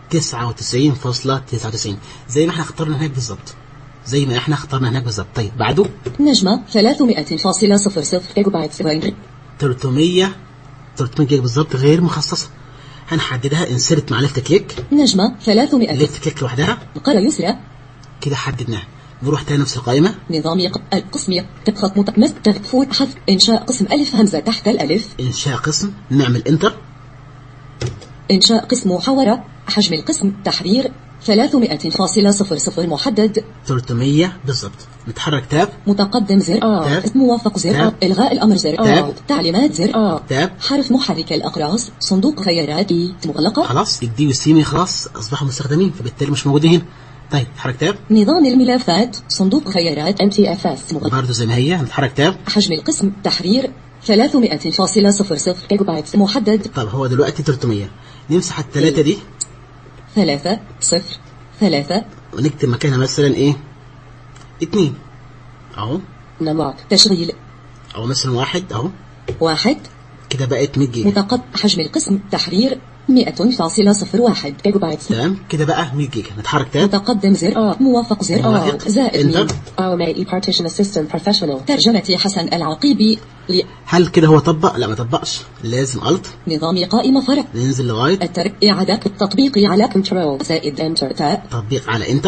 99.99 زي ما احنا اخترنا هناك بالظبط زي ما احنا اخترنا هناك بالظبط طيب بعده نجمة 300.00 gigabytes غير 300 300 جيجا بالظبط غير مخصصة هنحددها انسرت مع ليفت كليك نجمة 300 ليفت كليك لوحدها قرى يسرى كده حددناها نروح تاني نفس القائمة نظام يق... القسم تبخط متمس تغفور حذف إنشاء قسم ألف همزة تحت الألف انشاء قسم نعمل انتر إنشاء قسم محاورة حجم القسم تحرير 300.00 محدد 300 بالظبط نتحرك تاب متقدم زر آه. اسم موافق زر تاب. إلغاء الأمر زر تاب. تعليمات زر آه. تاب حرف محرك الأقراص صندوق خيارات إي مغلقة خلاص الدي والسي خلاص اصبحوا مستخدمين فبالتالي مش موجودين هنا طيب نتحرك تاب نظام الملفات صندوق خيارات NTFS. مغلقة برضه زي ما هي نتحرك تاب حجم القسم تحرير 300.00 gigabytes. محدد طب هو دلوقتي 300 نمسح الثلاثة دي ثلاثة صفر ثلاثة ونكتب مكانها مثلا ايه اتنين اهو نملك. تشغيل او مثلا واحد اهو واحد كده بقت 100 جيجا متقد حجم القسم تحرير 100.01 gigabytes. تمام كده بقى 100 جيجا نتحرك تاب متقدم زر آه. موافق زر موافق. زائد ميم. انتر RMA partition assistant professional. ترجمة حسن العقيبي هل كده هو طبق لا ما طبقش لازم الت لنظام قائمة فرع ننزل لغايه التر... إعادة التطبيق على Control. زائد Enter. تاء تطبيق على انتر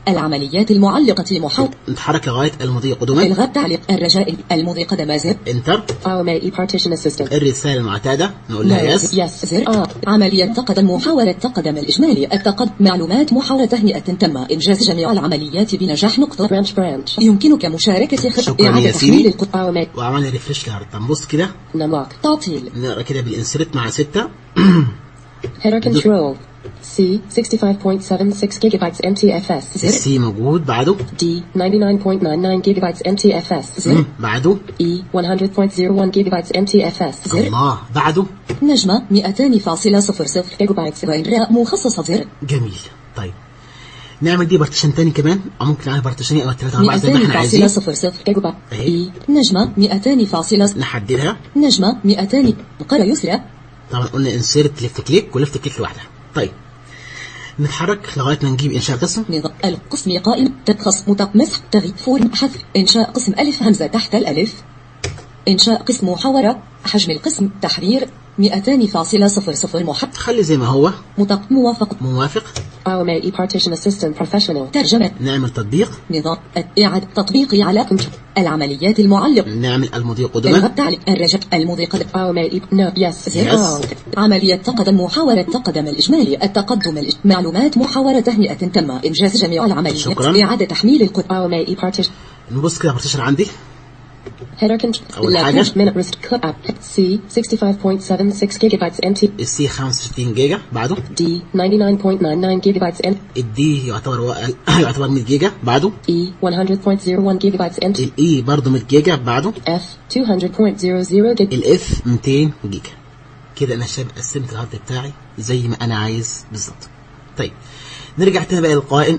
العمليات المعلقة محو نتحرك لغايه المضي قدما إلغاء تعليق الرجاء المضي قدم زر انتر File may e-partition assistant. الرساله المعتاده نقول لها لا يس Yes. زر آه. عملية تقدم محاولة تقدم الإجمالي التقدم معلومات محاولة تهنئة تم إنجاز جميع العمليات بنجاح نقطة Branch branch. يمكنك مشاركة خط شكراً يا إعادة سيدي. تحميل القط File may وعملنا ريفرش لها نبص كده numlock. تعطيل نقرا كده بالانسرت مع ستة Header control. C 65.76 gigabytes MTFS. زر السي موجود بعده D 99.99 gigabytes MTFS. زر مم. بعده E 100.01 gigabytes MTFS. زر. الله بعده نجمة 200.00 Gigabytes. غير راء مخصصة زر جميل طيب نعمل دي بارتيشن تاني كمان او ممكن نعمل بارتيشن او ثلاثة اربعة زي ما احنا عايزين 200.00 Gigabyte. اهي نجمة 200 نحددها نجمة 200 قرى يسرى طبعا قلنا انسيرت ليفت كليك وليفت كليك لوحدها طيب نتحرك لغايه ما نجيب انشاء قسم نظام القسم قائم تبخص مطق مسح تغيير فورم حذف إنشاء قسم ألف همزة تحت الألف إنشاء قسم محاورة حجم القسم تحرير 200.00 محب خلي زي ما هو مطق موافق موافق File may e-partition assistant professional. ترجمة نعمل تطبيق نظام إعادة تطبيقي على العمليات المعلقة نعمل المضي إلغاء قدما تعليق الرجاء المضي قدم File may e- no yes. زر Yes. آه. عملية تقدم محاولة تقدم الإجمالي التقدم الإج... معلومات محاولة تهنئة تم إنجاز جميع العمليات شكراً. إعادة تحميل القطع File may e-partition. نبص كده بارتيشن عندي Header control. أول لا حاجة Minute wrist clip app. C 65.76 gigabytes MT. السي 65 جيجا بعده D 99.99 gigabytes M. الدي يعتبر و... يعتبر 100 جيجا بعده E 100.01 gigabytes MT. الاي برضه 100 جيجا بعده F 200.00 gig. الاف 200 جيجا كده انا شاب قسمت الهارد بتاعي زي ما انا عايز بالظبط طيب نرجع تاني بقى للقوائم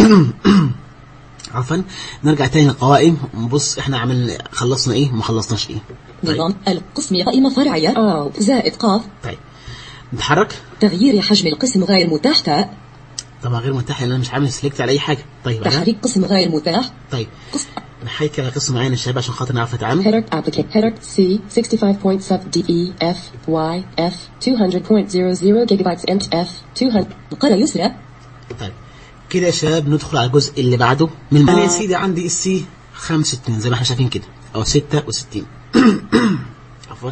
عفوا نرجع تاني للقوائم نبص احنا عملنا خلصنا ايه ما خلصناش ايه طيب. نظام القسم قائمة فرعية آه. زائد قاف طيب نتحرك تغيير حجم القسم غير متاح تاء طبعا غير متاح لان انا مش عامل سيلكت على اي حاجه طيب أنا تحريك قسم غير متاح طيب قسم نحيد كده قسم معين يا شباب عشان خاطر نعرف نتعامل Header applicant. Header C 65.7 D E F Y F 200.00 gigabytes MT F 200. قرى يسرى طيب كده يا شباب ندخل على الجزء اللي بعده من انا يا سيدي عندي السي 65 زي ما احنا شايفين كده او 66 عفوا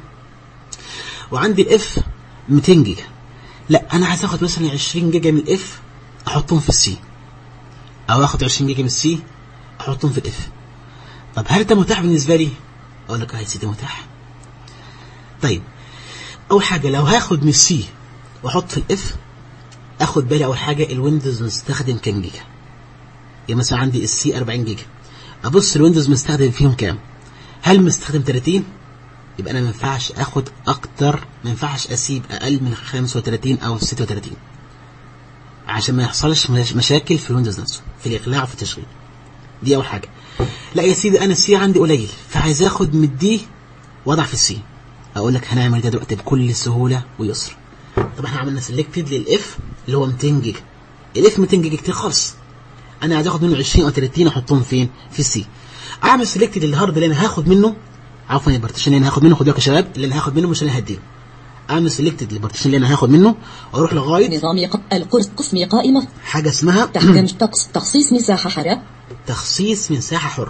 وعندي الاف 200 جيجا لا انا عايز اخد مثلا 20 جيجا من الاف احطهم في السي او اخد 20 جيجا من السي احطهم في الاف طب هل ده متاح بالنسبه لي اقول لك اه يا سيدي متاح طيب اول حاجه لو هاخد من السي واحط في الاف اخد بالي اول حاجه الويندوز مستخدم كام جيجا يعني مثلا عندي السي 40 جيجا ابص الويندوز مستخدم فيهم كام هل مستخدم 30 يبقى انا ما ينفعش اخد اكتر ما ينفعش اسيب اقل من 35 او 36 عشان ما يحصلش مش- مشاكل في الويندوز نفسه في الاقلاع وفي التشغيل دي اول حاجه لا يا سيدي انا السي عندي قليل فعايز اخد من دي وضع في السي اقول لك هنعمل ده دلوقتي بكل سهوله ويسر طب احنا عملنا سيلكتد للاف اللي هو 200 جيجا الاف 200 جيجا كتير خالص انا عايز اخد منه 20 او 30 احطهم فين في السي اعمل سيلكتد للهارد اللي انا هاخد منه عفوا البارتيشن اللي انا هاخد منه خد بالك يا شباب اللي انا هاخد منه مش انا هديه اعمل سيلكتد للبارتيشن اللي انا هاخد منه واروح لغايه نظام يق... القرص قسم قائمة حاجه اسمها تحتاج تقص... تخصيص مساحة حرة تخصيص مساحه حره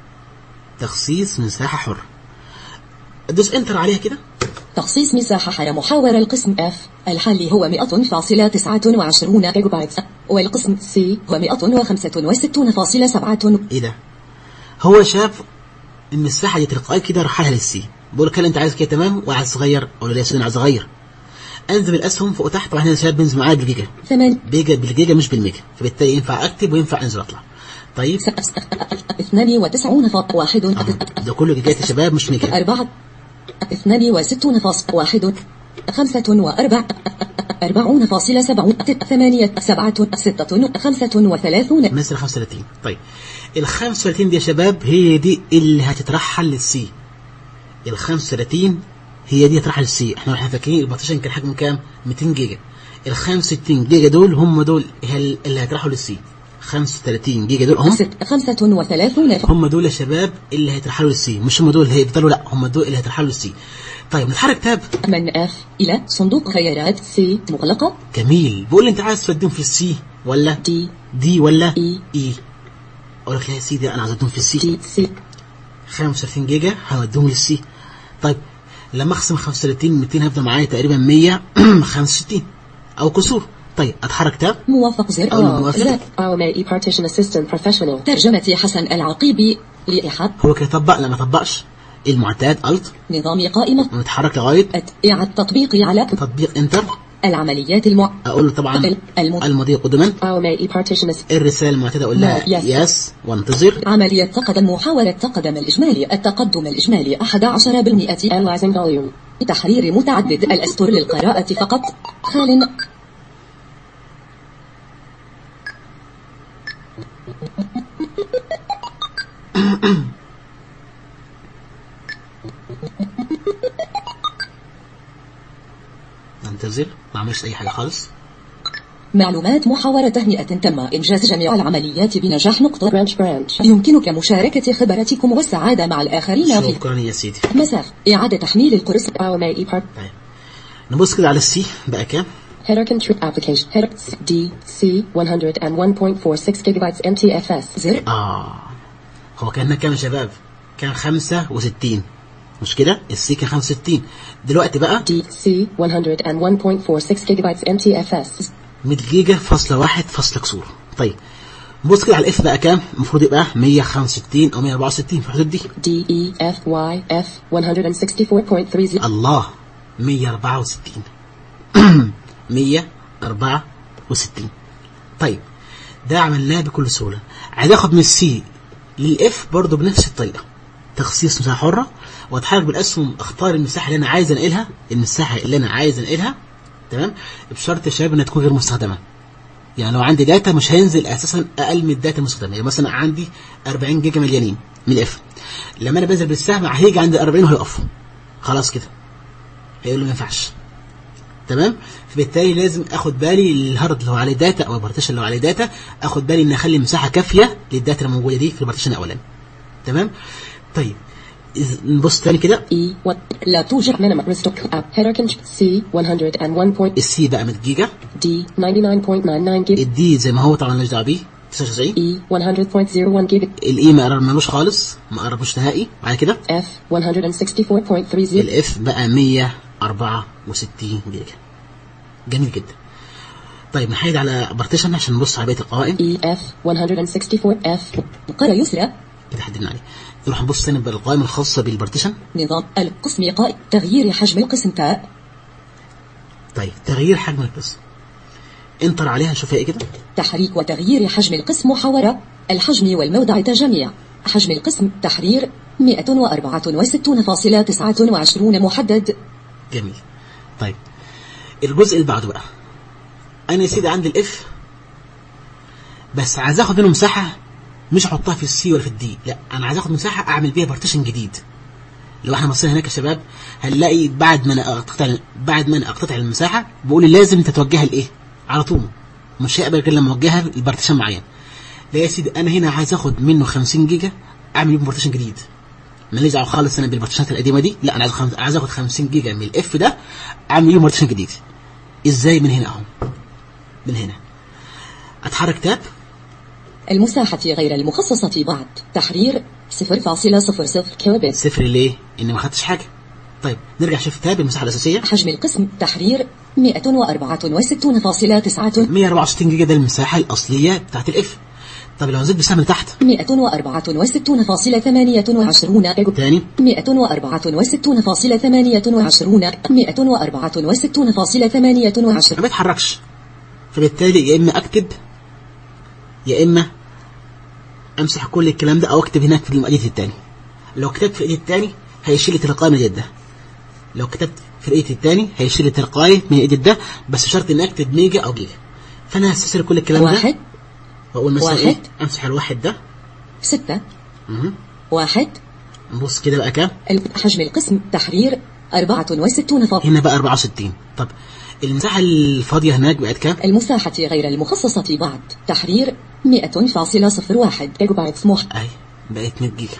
تخصيص مساحه حره ادوس انتر عليها كده تخصيص مساحة حرة محاور القسم F الحالي هو 100.29 gigabytes. والقسم C هو 165.7 ايه ده هو شاف المساحه دي تلقائي كده رحلها للسي بقول له انت عايز كده تمام وعايز صغير اقول له لا يا سيدي انا عايز اغير انزل الاسهم فوق وتحت طبعا هنا شباب بينزل معايا بالجيجا 8 بيجا بالجيجا مش بالميجا فبالتالي ينفع اكتب وينفع انزل اطلع طيب 92 فاصل واحد ده كله جيجات يا شباب مش ميجا أربعة اثنان وستون فاصل واحد خمسة وأربع أربعون فاصلة سبعون ثمانية سبعة ستة خمسة وثلاثون مثلا 35 طيب ال 35 دي يا شباب هي دي اللي هتترحل للسي ال 35 هي دي هتترحل للسي احنا احنا فاكرين البارتيشن كان حجمه كام 200 جيجا ال 65 جيجا دول هم دول هل- اللي هيترحلوا للسي 35 جيجا دول هم ست خمسة وثلاثون هم دول يا شباب اللي هيترحلوا للسي مش هم دول اللي هيفضلوا لا هم دول اللي هيترحلوا للسي طيب نتحرك تاب من F إلى صندوق خيارات C مغلقة جميل بقول لي انت عايز توديهم في السي ولا D دي ولا إي. اي اقول لك يا سيدي انا عايز ادهم في السي D C 35 جيجا هوديهم للسي طيب لما اقسم 35 200 هيفضل معايا تقريبا 165 او كسور طيب اتحرك تاب موافق زر أول ما موافق. زر RMA E Partition Assistant Professional ترجمة حسن العقيبي لإحاط هو كده طبق لا ما طبقش المعتاد الت نظام قائمة ونتحرك لغايه أت- إعادة تطبيق على تطبيق انتر العمليات المع اقول له طبعا ال- الم- المضي قدما RMA E Partition Assistant الرساله المعتاده اقول لها لا، يس. يس وانتظر عملية تقدم محاولة تقدم الإجمالي التقدم الإجمالي 11 بالمئة Analyzing Volume تحرير متعدد الأسطر للقراءة فقط خال انتظر ما عملش اي حاجه خالص معلومات محاورة تهنئة تم إنجاز جميع العمليات بنجاح نقطة Branch Branch يمكنك مشاركة خبراتكم والسعادة مع الآخرين في شكرا يا سيدي مساف إعادة تحميل القرص RMA E Part طيب نبص كده على السي بقى كام Header Control Application Header D C 101.46 gigabytes MTFS زر اه هو كان كام يا شباب كان 65 مش كده السي كان 65 دلوقتي بقى D C 101.46 gigabytes MTFS 100 جيجا فاصلة واحد فاصلة كسور طيب بص كده على الاف بقى كام المفروض يبقى 165 او 164 في الحدود دي D E F Y F 164.30 الله 164 164 طيب ده عملناه بكل سهولة عايز اخد من السي للاف برضه بنفس الطريقة تخصيص مساحة حرة واتحرك بالاسهم اختار المساحة اللي انا عايز انقلها المساحة اللي انا عايز انقلها تمام بشرط يا شباب انها تكون غير مستخدمة يعني لو عندي داتا مش هينزل اساسا اقل من الداتا المستخدمه يعني مثلا عندي 40 جيجا مليانين من الاف لما انا بنزل بالسهم هيجي عند 40 وهيقف خلاص كده هيقول له ما ينفعش تمام فبالتالي لازم اخد بالي الهارد اللي هو عليه داتا او البارتيشن اللي هو عليه داتا اخد بالي ان اخلي مساحه كافيه للداتا الموجوده دي في البارتيشن الاولاني تمام طيب إذ- نبص تاني كده E what لا توجد minimum restrict app header control C 101 point السي بقى 100 جيجا D 99.99 gig الدي زي ما هو طبعا مالناش دعوه بيه 99 E 100.01 gig الاي ما قربناش خالص ما قربوش نهائي بعد كده F 164.30 الاف بقى 164 جيجا جميل جدا طيب نحيد على بارتيشن عشان نبص على بقيه القوائم E F 164 F قرى يسرى كده حددنا عليه نروح نبص تاني بالقوائم الخاصه بالبارتيشن نظام القسم قائم تغيير حجم القسم تاء طيب تغيير حجم القسم انتر عليها نشوف ايه كده تحريك وتغيير حجم القسم محاورة الحجم والموضع تجميع حجم القسم تحرير 164.29 محدد جميل طيب الجزء اللي بعده بقى انا يا سيدي عندي الاف بس عايز اخد منه مساحه مش احطها في السي ولا في الدي لا انا عايز اخد مساحه اعمل بيها بارتيشن جديد لو احنا بصينا هناك يا شباب هنلاقي بعد ما انا اقتطع بعد ما انا اقتطع المساحه بقول لي لازم تتوجهها لايه على طول مش هيقبل غير لما اوجهها لبارتيشن معين لا يا سيدي انا هنا عايز اخد منه 50 جيجا اعمل بيهم بارتيشن جديد ماليش دعوه خالص انا بالبارتيشنات القديمه دي لا انا عايز خمس... عايز اخد 50 جيجا من الاف ده اعمل بيهم بارتيشن جديد ازاي من هنا اهو من هنا اتحرك تاب المساحة غير المخصصة بعد تحرير 0.00 kilobits صفر ليه ان ما خدتش حاجه طيب نرجع شوف تاب المساحه الاساسيه حجم القسم تحرير 164.9 164 جيجا ده المساحه الاصليه بتاعت الاف طب لو نزلت بسهم لتحت 164.28 تاني 164.28 164.28 ما بيتحركش فبالتالي يا اما اكتب يا اما امسح كل الكلام ده او اكتب هناك في الايديت التاني لو كتبت في الايديت التاني هيشيل لي تلقائي من الايديت ده لو كتبت في الايديت التاني هيشيل لي تلقائي من الايديت ده بس شرط اني اكتب ميجا او جيجا فانا هستسهل كل الكلام ده واحد واقول مثلا واحد. ايه امسح الواحد ده ستة مهم. واحد نبص كده بقى كام حجم القسم تحرير 64 فاصل هنا بقى 64 طب المساحه الفاضيه هناك بقت كام المساحة غير المخصصة بعد تحرير 100.01 gigabytes مح اهي بقت 100 جيجا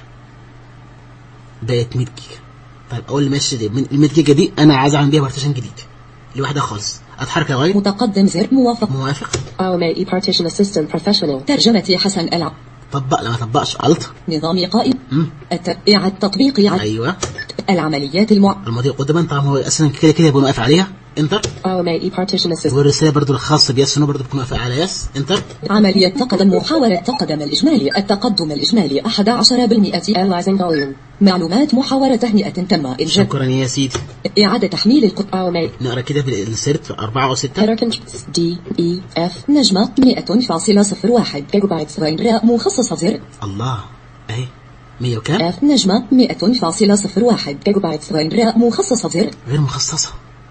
بقت 100 جيجا طيب اقول لي ماشي دي من ال 100 جيجا دي انا عايز اعمل بيها بارتيشن جديد لوحدها خالص اتحرك لغايه متقدم زر موافق موافق AOME Partition Assistant Professional. ترجمة حسن الع طبق لما طبقش الت نظام قائم مم. الت... إعادة تطبيق على ايوه العمليات المع... الماضي قدما طبعا هو اصلا كده كده بيكون واقف عليها انتر AOME Partition Assistant. والرساله برضو الخاصه بيس انه برضو بيكون واقف على يس انتر عملية تقدم محاولة تقدم الإجمالي التقدم الإجمالي 11% Analyzing volume. معلومات محاورة تهنئة تم إنجاز شكرا يا سيدي إعادة تحميل القط AOME. نقرا كده بالانسيرت أربعة وستة Header controls. D, E, F. نجمة 100.01 Gigabytes. غير راء مخصصة زر الله اهي 100 وكام F نجمة 100.01 Gigabytes. غير راء مخصصة زر غير مخصصة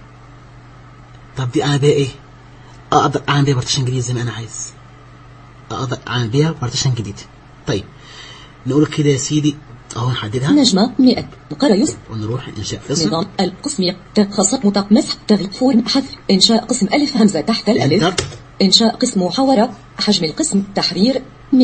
طب دي انا بيها ايه اقدر اعمل بيها بارتيشن جديد زي ما انا عايز اقدر اعمل بيها بارتيشن جديد طيب نقول كده يا سيدي اهو نحددها نجمة 100 قريس ونروح انشاء قسم نظام القسم خاصة مطلق مسح تغيير فورم حذف إنشاء قسم ألف همزة تحت الألف انتر إنشاء قسم محاورة حجم القسم تحرير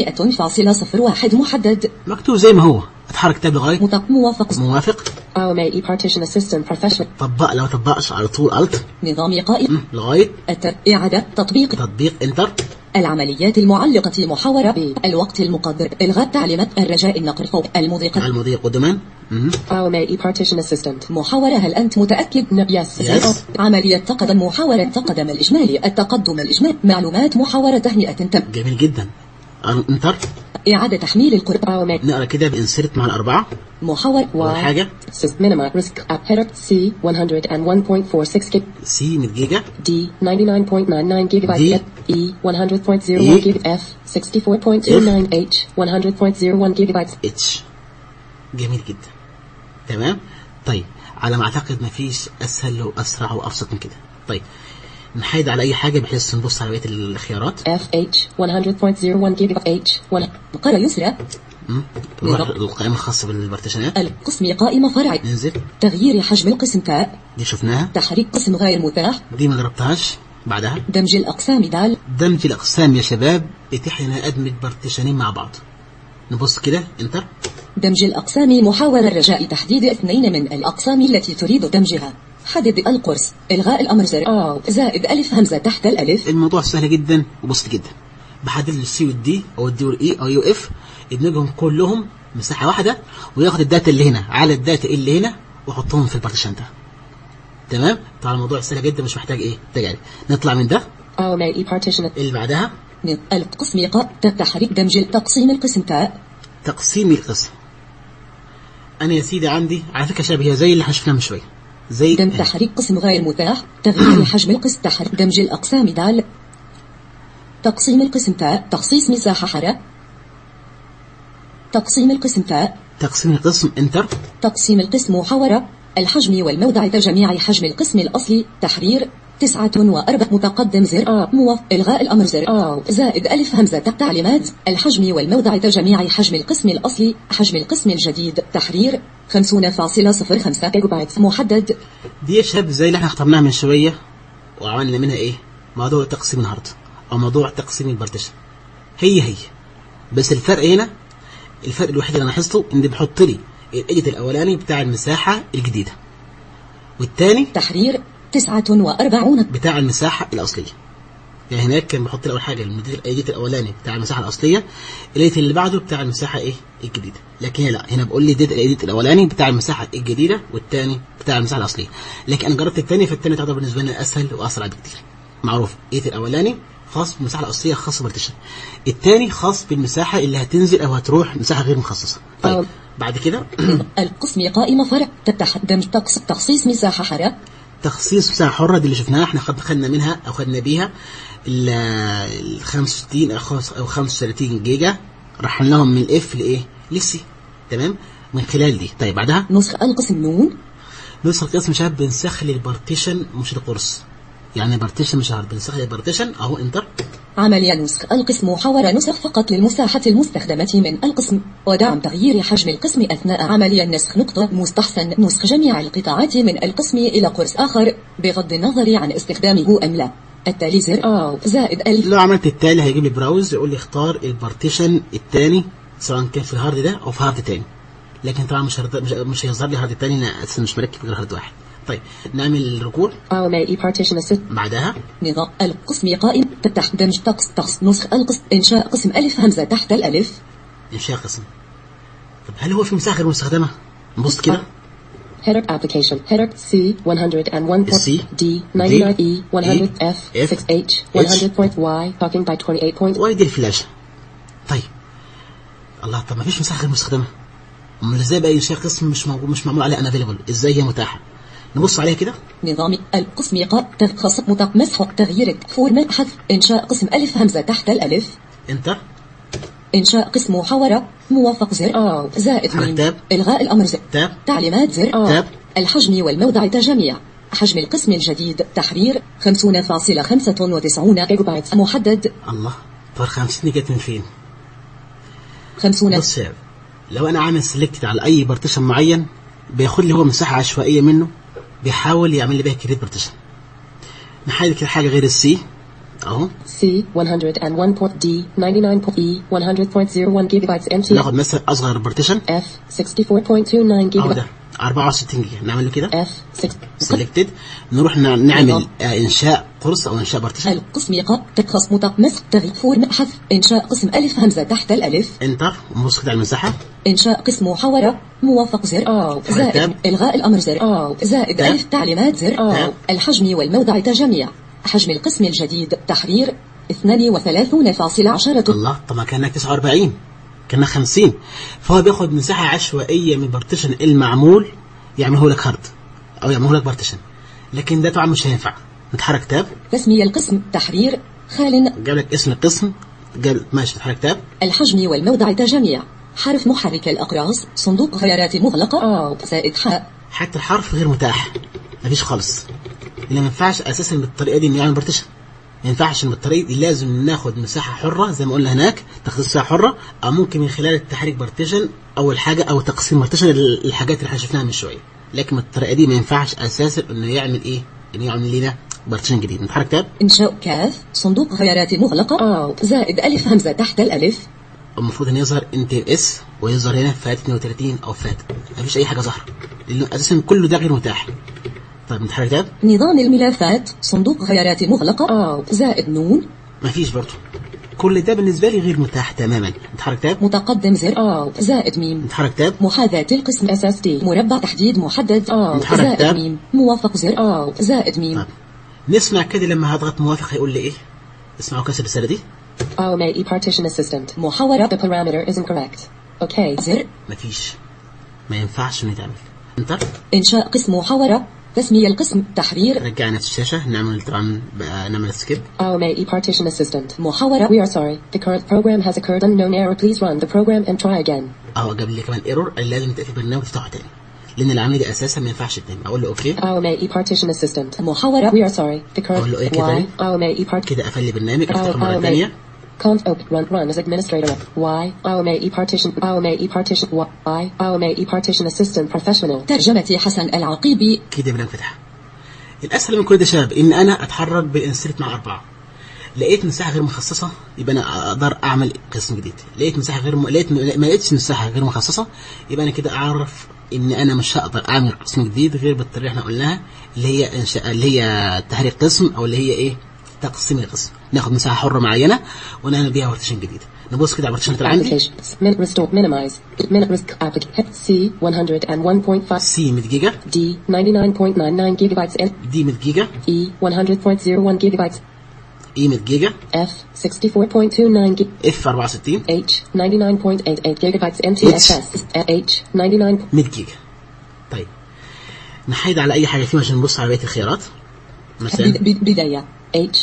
100.01 محدد مكتوب زي ما هو اتحرك تاب لغايه مطلق موافق موافق AOME Partition Assistant Professional. طبق لو طبقش على طول الت نظام قائم لغايه الت... إعادة تطبيق تطبيق انتر العمليات المعلقة محاورة الوقت المقدر إلغاء تعليمات الرجاء النقر فوق المضيقة المضي قدما مم. AOME Partition Assistant. محاورة هل أنت متأكد؟ No, yes. Yes. عملية تقدم محاورة تقدم الإجمالي التقدم الإجمالي معلومات محاورة تهنئة تم جميل جدا انتر إعادة تحميل القرب AOME. نقرا كده بانسيرت مع الاربعه محاور اول Y. حاجه Sys minima risk app header C 101.46 gig سي 100 جيجا D 99.99 gigabytes D. F E 100.01 E. gig F 64.29 H 100.01 gigabytes اتش جميل جدا تمام طيب على ما اعتقد مفيش اسهل واسرع وابسط من كده طيب نحايد على اي حاجه بحيث نبص على بقيه الخيارات F H 100.01 gigabyte H 1 قرى يسرى مم. نروح للقائمه الخاصه بالبارتيشنات القسم قائمة فرع ننزل تغيير حجم القسم تاء دي شفناها تحريك قسم غير متاح دي ما جربتهاش بعدها دمج الأقسام دال دمج الاقسام يا شباب يتيح لنا ادمج بارتيشنين مع بعض نبص كده انتر دمج الأقسام محاولة رجاء تحديد اثنين من الأقسام التي تريد دمجها حدد القرص إلغاء الأمر زر آه. زائد ألف همزة تحت الألف الموضوع سهل جدا وبسيط جدا بحدد السي والدي او الدي والاي او يو اف ادمجهم كلهم مساحه واحده وياخد الداتا اللي هنا على الداتا اللي هنا واحطهم في البارتيشن ده تمام طبعا الموضوع سهل جدا مش محتاج ايه محتاج يعني نطلع من ده AOME partition اللي بعدها القسم قاء تحريك دمج تقسيم القسم تاء تقسيم القسم انا يا سيدي عندي على فكره شبيهه زي اللي احنا شفناه من شويه زي دم تحريك قسم غير متاح تغيير حجم القسم تحريك دمج الأقسام دال تقسيم القسم تاء تخصيص مساحة حرة تقسيم القسم تاء تقسيم القسم انتر تقسيم القسم محاورة الحجم والموضع تجميع حجم القسم الأصلي تحرير تسعة وأربع متقدم زر آه. موافق إلغاء الأمر زر آه. زائد ألف همزة تعليمات الحجم والموضع تجميع حجم القسم الأصلي حجم القسم الجديد تحرير خمسون فاصلة صفر خمسة gigabytes محدد دي يا شباب زي اللي احنا اخترناها من شويه وعملنا منها ايه موضوع تقسيم الهارد او موضوع تقسيم البارتيشن هي هي بس الفرق هنا الفرق الوحيد اللي انا لاحظته ان بيحط لي الايديت الاولاني بتاع المساحه الجديده والثاني تحرير تسعة وأربعون بتاع المساحه الاصليه يعني هناك كان بيحط لي اول حاجه الايديت الاولاني بتاع المساحه الاصليه الايديت اللي بعده بتاع المساحه ايه الجديده لكن هنا لا هنا بقول لي ديت الايديت الاولاني بتاع المساحه الجديده والثاني بتاع المساحه الاصليه لكن انا جربت الثاني فالثاني تعتبر بالنسبه لي اسهل واسرع بكتير معروف الايديت الاولاني خاص بالمساحه الاصليه خاص بالبارتيشن الثاني خاص بالمساحه اللي هتنزل او هتروح مساحه غير مخصصه طيب أو. بعد كده القسم قائمة فرع تتحدم تقص تخصيص مساحة حرة تخصيص مساحه حره دي اللي شفناها احنا خد خدنا منها او خدنا بيها ال ال 65 او خمس- أو 35 جيجا رحلناهم من الاف لايه للسي تمام من خلال دي طيب بعدها نسخ القسم نون نسخ القسم شباب بنسخ البارتيشن مش القرص يعني بارتيشن مش هارد بنسخ البارتيشن اهو انتر عملية نسخ القسم محاورة نسخ فقط للمساحة المستخدمة من القسم ودعم تغيير حجم القسم أثناء عملية النسخ نقطة مستحسن نسخ جميع القطاعات من القسم إلى قرص آخر بغض النظر عن استخدامه أم لا التالي زر آه. زائد ألف لو عملت التالي هيجيب لي براوز يقول لي اختار البارتيشن الثاني سواء كان في الهارد ده او في هارد تاني لكن طبعا مش هرد... مش, مش هيظهر لي هارد تاني انا اساسا مش مركب غير هارد واحد طيب نعمل رجوع RMA E partition assist. بعدها نظام القسم قائم تحت دمج تقص تقص نسخ القسم إنشاء قسم ألف همزة تحت الألف انشاء قسم طب هل هو في مساحه غير مستخدمه نبص كده Header application. Header C 101. C, D 99 E 100 F F, 6 H 100 point Y talking by 28 point. وايد الفلاشه طيب الله طب ما فيش مساحه غير مستخدمه امال ازاي بقى انشاء قسم مش موجود مش معمول عليه انافيلبل ازاي هي متاحه نبص عليها كده نظام القسم قائم تخص مطلق مسح تغيير فورمات حذف إنشاء قسم ألف همزة تحت الألف انتر إنشاء قسم محاورة موافق زر آه. زائد حرك ميم تاب. إلغاء الأمر زر تاب تعليمات زر تاب الحجم والموضع تجميع حجم القسم الجديد تحرير 50.95 جيجا بايت. محدد الله طب 50 جت من فين 50 بص يا لو انا عامل سيلكت على اي بارتيشن معين بياخد لي هو مساحه عشوائيه منه بيحاول يعمل لي بيها كريت بارتيشن نحدد كده حاجه غير السي اهو C 101 point D 99 point E 100.01 gigabytes MT. ناخد مثلا اصغر بارتيشن F 64.29 اهو gigabytes. ده 64 جيجا نعمل له كده F 6 سيلكتد نروح نع- نعمل آه، انشاء قرص او انشاء بارتيشن القسم قائم تخص مطلق مسح تغيير فورمات حذف إنشاء قسم ألف همزة تحت الألف انتر ونبص كده على المساحه إنشاء قسم محاورة موافق زر آه. زائد تاب. إلغاء الأمر زر آه. زائد تاب. ألف تعليمات زر آه. الحجم والموضع تجميع حجم القسم الجديد تحرير 32.10 الله طب ما كانك 49 كانك 50 فهو بياخد مساحه عشوائيه من بارتيشن المعمول يعمله لك هارد او يعمله لك بارتيشن لكن ده طبعا مش هينفع نتحرك تاب تسمية القسم تحرير خال جاب لك اسم القسم جاب ماشي نتحرك تاب الحجم والموضع تجميع حرف محرك الأقراص صندوق خيارات مغلقة آه. زائد حاء حتى الحرف غير متاح مفيش خالص اللي ما ينفعش اساسا بالطريقه دي انه يعمل بارتيشن ما ينفعش إن بالطريقه دي لازم ناخد مساحه حره زي ما قلنا هناك تخصيص مساحه حره او ممكن من خلال التحريك بارتيشن اول حاجه او تقسيم بارتيشن ال- الحاجات اللي احنا شفناها من شويه لكن بالطريقه دي ما ينفعش اساسا انه يعمل ايه انه يعمل لنا بارتيشن جديد نتحرك تاب إنشاء كاف صندوق خيارات مغلقة آه. زائد ألف همزة تحت الألف المفروض ان يظهر انت اس ويظهر هنا فات 32 او فات مفيش اي حاجه ظاهره لانه اساسا كله ده غير متاح طيب نتحرك تاب نظام الملفات صندوق خيارات مغلقة آه. زائد نون مفيش برضه كل ده بالنسبه لي غير متاح تماما نتحرك تاب متقدم زر آه. زائد ميم نتحرك تاب محاذاة القسم SSD. مربع تحديد محدد آه. نتحرك زائد تاب. ميم موافق زر آه. زائد ميم طيب. نسمع كده لما هضغط موافق هيقول لي ايه اسمعوا كاس الرساله دي RMA E partition assistant. محاورة The parameter is incorrect. Okay. زر مفيش ما ينفعش انه يتعمل انتر إنشاء قسم محاورة تسمية القسم تحرير رجع نفس الشاشه نعمل طبعا بقى نعمل سكيب RMA E partition assistant. محاورة We are sorry. The current program has occurred unknown error. Please run the program and try again. اهو جاب لي كمان ايرور قال لازم تقفل البرنامج وتفتحه تاني لان العمليه دي اساسا ما ينفعش تتم اقول له اوكي RMA E partition assistant. محاورة We are sorry. The أقول له إيه current كده؟ Y RMA E part كده قفل لي برنامج R- افتحه مره RMA ثانيه Conf open run run as administrator Y RMA E partition RMA E partition Y RMA E partition assistant professional. ترجمة حسن العقيبي كده برنامج فتح الاسهل من كل ده شباب ان انا اتحرك بالانسرت مع اربعه لقيت مساحه غير مخصصه يبقى انا اقدر اعمل قسم جديد لقيت مساحه غير م... لقيت ما لقيتش مساحه غير مخصصه يبقى انا كده اعرف ان انا مش هقدر اعمل قسم جديد غير بالطريقه اللي احنا قلناها اللي هي إنشاء اللي هي تحريك قسم او اللي هي ايه تقسيم القسم ناخد مساحه حره معينه ونعمل بيها بارتيشن جديد نبص كده على البارتيشن اللي عندي Applications. Min restore minimize. Min risk application C 101.5 سي 100 جيجا D 99.99 gigabytes and دي 100 جيجا E 100.01 gigabytes اي 100 جيجا F 64.29 gig اف 64 H 99.88 gigabytes NTFS H 99 100 جيجا طيب نحيد على اي حاجه فيهم عشان نبص على بقيه الخيارات مثلا بد- بد- بداية H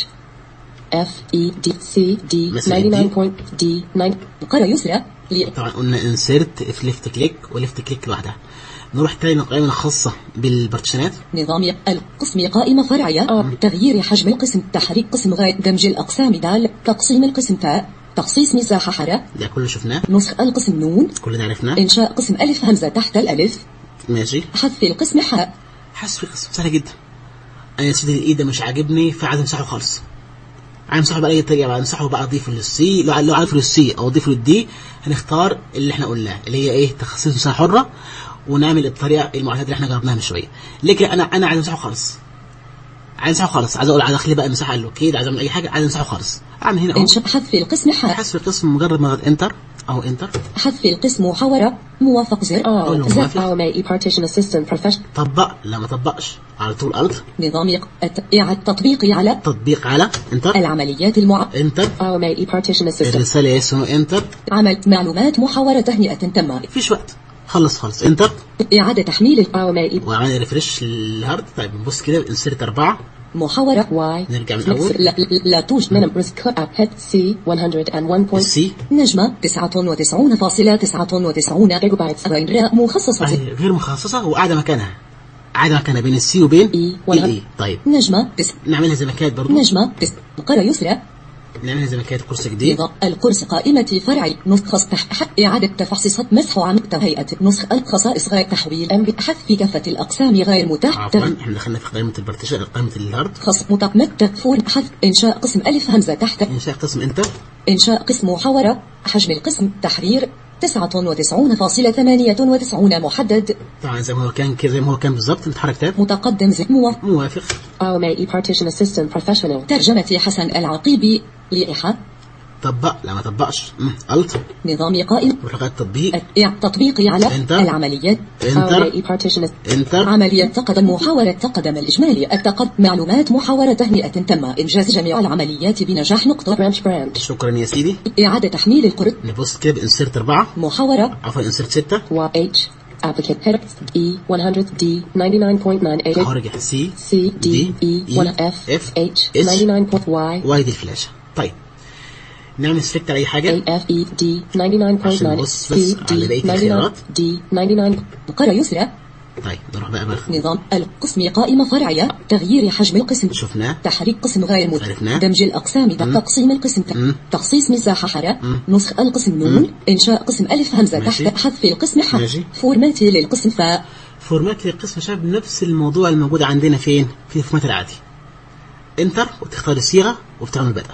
F E D C D مثلا 99 point D 9 قرى يسرى ل- طبعا قلنا انسيرت في ليفت كليك وليفت كليك لوحدها نروح تاني للقائمه الخاصه بالبارتيشنات نظام القسم قائمة فرعية آه. تغيير حجم القسم تحريك قسم غاية دمج الأقسام دال تقسيم القسم تاء تخصيص مساحة حرة ده كله شفناه نسخ القسم نون كل ده عرفناه إنشاء قسم ألف همزة تحت الألف ماشي حذف القسم حاء حاسس في قسم سهل جدا انا يا سيدي الايد ده مش عاجبني فعايز امسحه خالص عايز امسحه باي طريقه بقى امسحه بقى اضيفه للسي لو لو عايزه للسي او اضيفه للدي هنختار اللي احنا قلناه اللي هي ايه تخصيص مساحه حره ونعمل الطريقه المعتاده اللي احنا جربناها من شويه لكن انا انا عايز امسحه خالص عايز امسحه خالص عايز اقول عايز اخلي بقى مساحه اللوكيد عايز اعمل اي حاجه عايز امسحه خالص اعمل هنا اهو إنشاء حذف القسم حذف حذف القسم مجرد ما اضغط انتر او انتر حذف القسم محاورة موافق زر أقول له All. موافق. RMA partition assistant professional. طبق لا ما طبقش على طول الت نظام يق- الت- إعادة تطبيق على تطبيق على انتر العمليات المع... انتر RMA partition assistant. الرساله اسمه انتر عمل معلومات محاورة تهنئة تم مفيش وقت خلص خالص انتر إعادة تحميل RMA وعمل ريفرش للهارد طيب نبص كده انسرت اربعه محاورة Y. نرجع من Mixer. الاول لا, لا توجد Minimum risk cut up head C 101. السي نجمة 99.99 Gigabytes. غير مخصصة أهي غير مخصصه وقاعده مكانها قاعده مكانها بين السي وبين E. ولا- الاي طيب نجمة تس... نعملها زي ما كانت برضه نجمة تس... قرى يسرى نعملها زي ما كانت كورس جديد نظام القرص قائمة فرع نسخ تح... ح- إعادة تفحص مسح عمق هيئة نسخ الخصائص غير تحويل أم حذف كافة الأقسام غير متاح عفوا تغ... احنا دخلنا في قائمه البارتيشن قائمه الهارد خص متقمت تكفور حذف إنشاء قسم ألف همزة تحت انشاء قسم انتر إنشاء قسم محاورة حجم القسم تحرير 99.98 محدد طبعا زي ما هو كان كده زي ما هو كان بالظبط نتحرك تاب متقدم زر موافق موافق RMA partition assistant professional. ترجمة حسن العقيبي لائحة طبق لا ما طبقش الت نظام قائم ولغايه التطبيق إع- تطبيقي على انتر. العمليات انتر RMA partition ass- انتر عملية تقدم محاورة تقدم الإجمالي التقدم معلومات محاورة تهنئة تم إنجاز جميع العمليات بنجاح نقطة branch branch. شكرا يا سيدي إعادة تحميل القرط نبص كده بانسرت اربعه محاورة عفوا انسرت سته Y H applicant header E 100 D 99.98 اهو رجع سي C D D, E E, 1 F F, H S. 99. Y وايد الفلاشه طيب نعمل سلكت على اي حاجه A F E D عشان 99.9 نبص C بس D على بقية 99 الخيارات. D 99 قرى يسرى طيب نروح بقى بقى نظام القسم قائمة فرعية تغيير حجم القسم شفناه تحريك قسم غير مت عرفناه. دمج الأقسام تقسيم القسم مم. تخصيص مساحة حرة نسخ القسم نون إنشاء قسم ألف همزة ماشي. تحت حذف القسم ح ماشي. فورماتي للقسم فاء فورمات للقسم شباب نفس الموضوع الموجود عندنا فين في الفورمات العادي انتر وتختار الصيغه وبتعمل بدء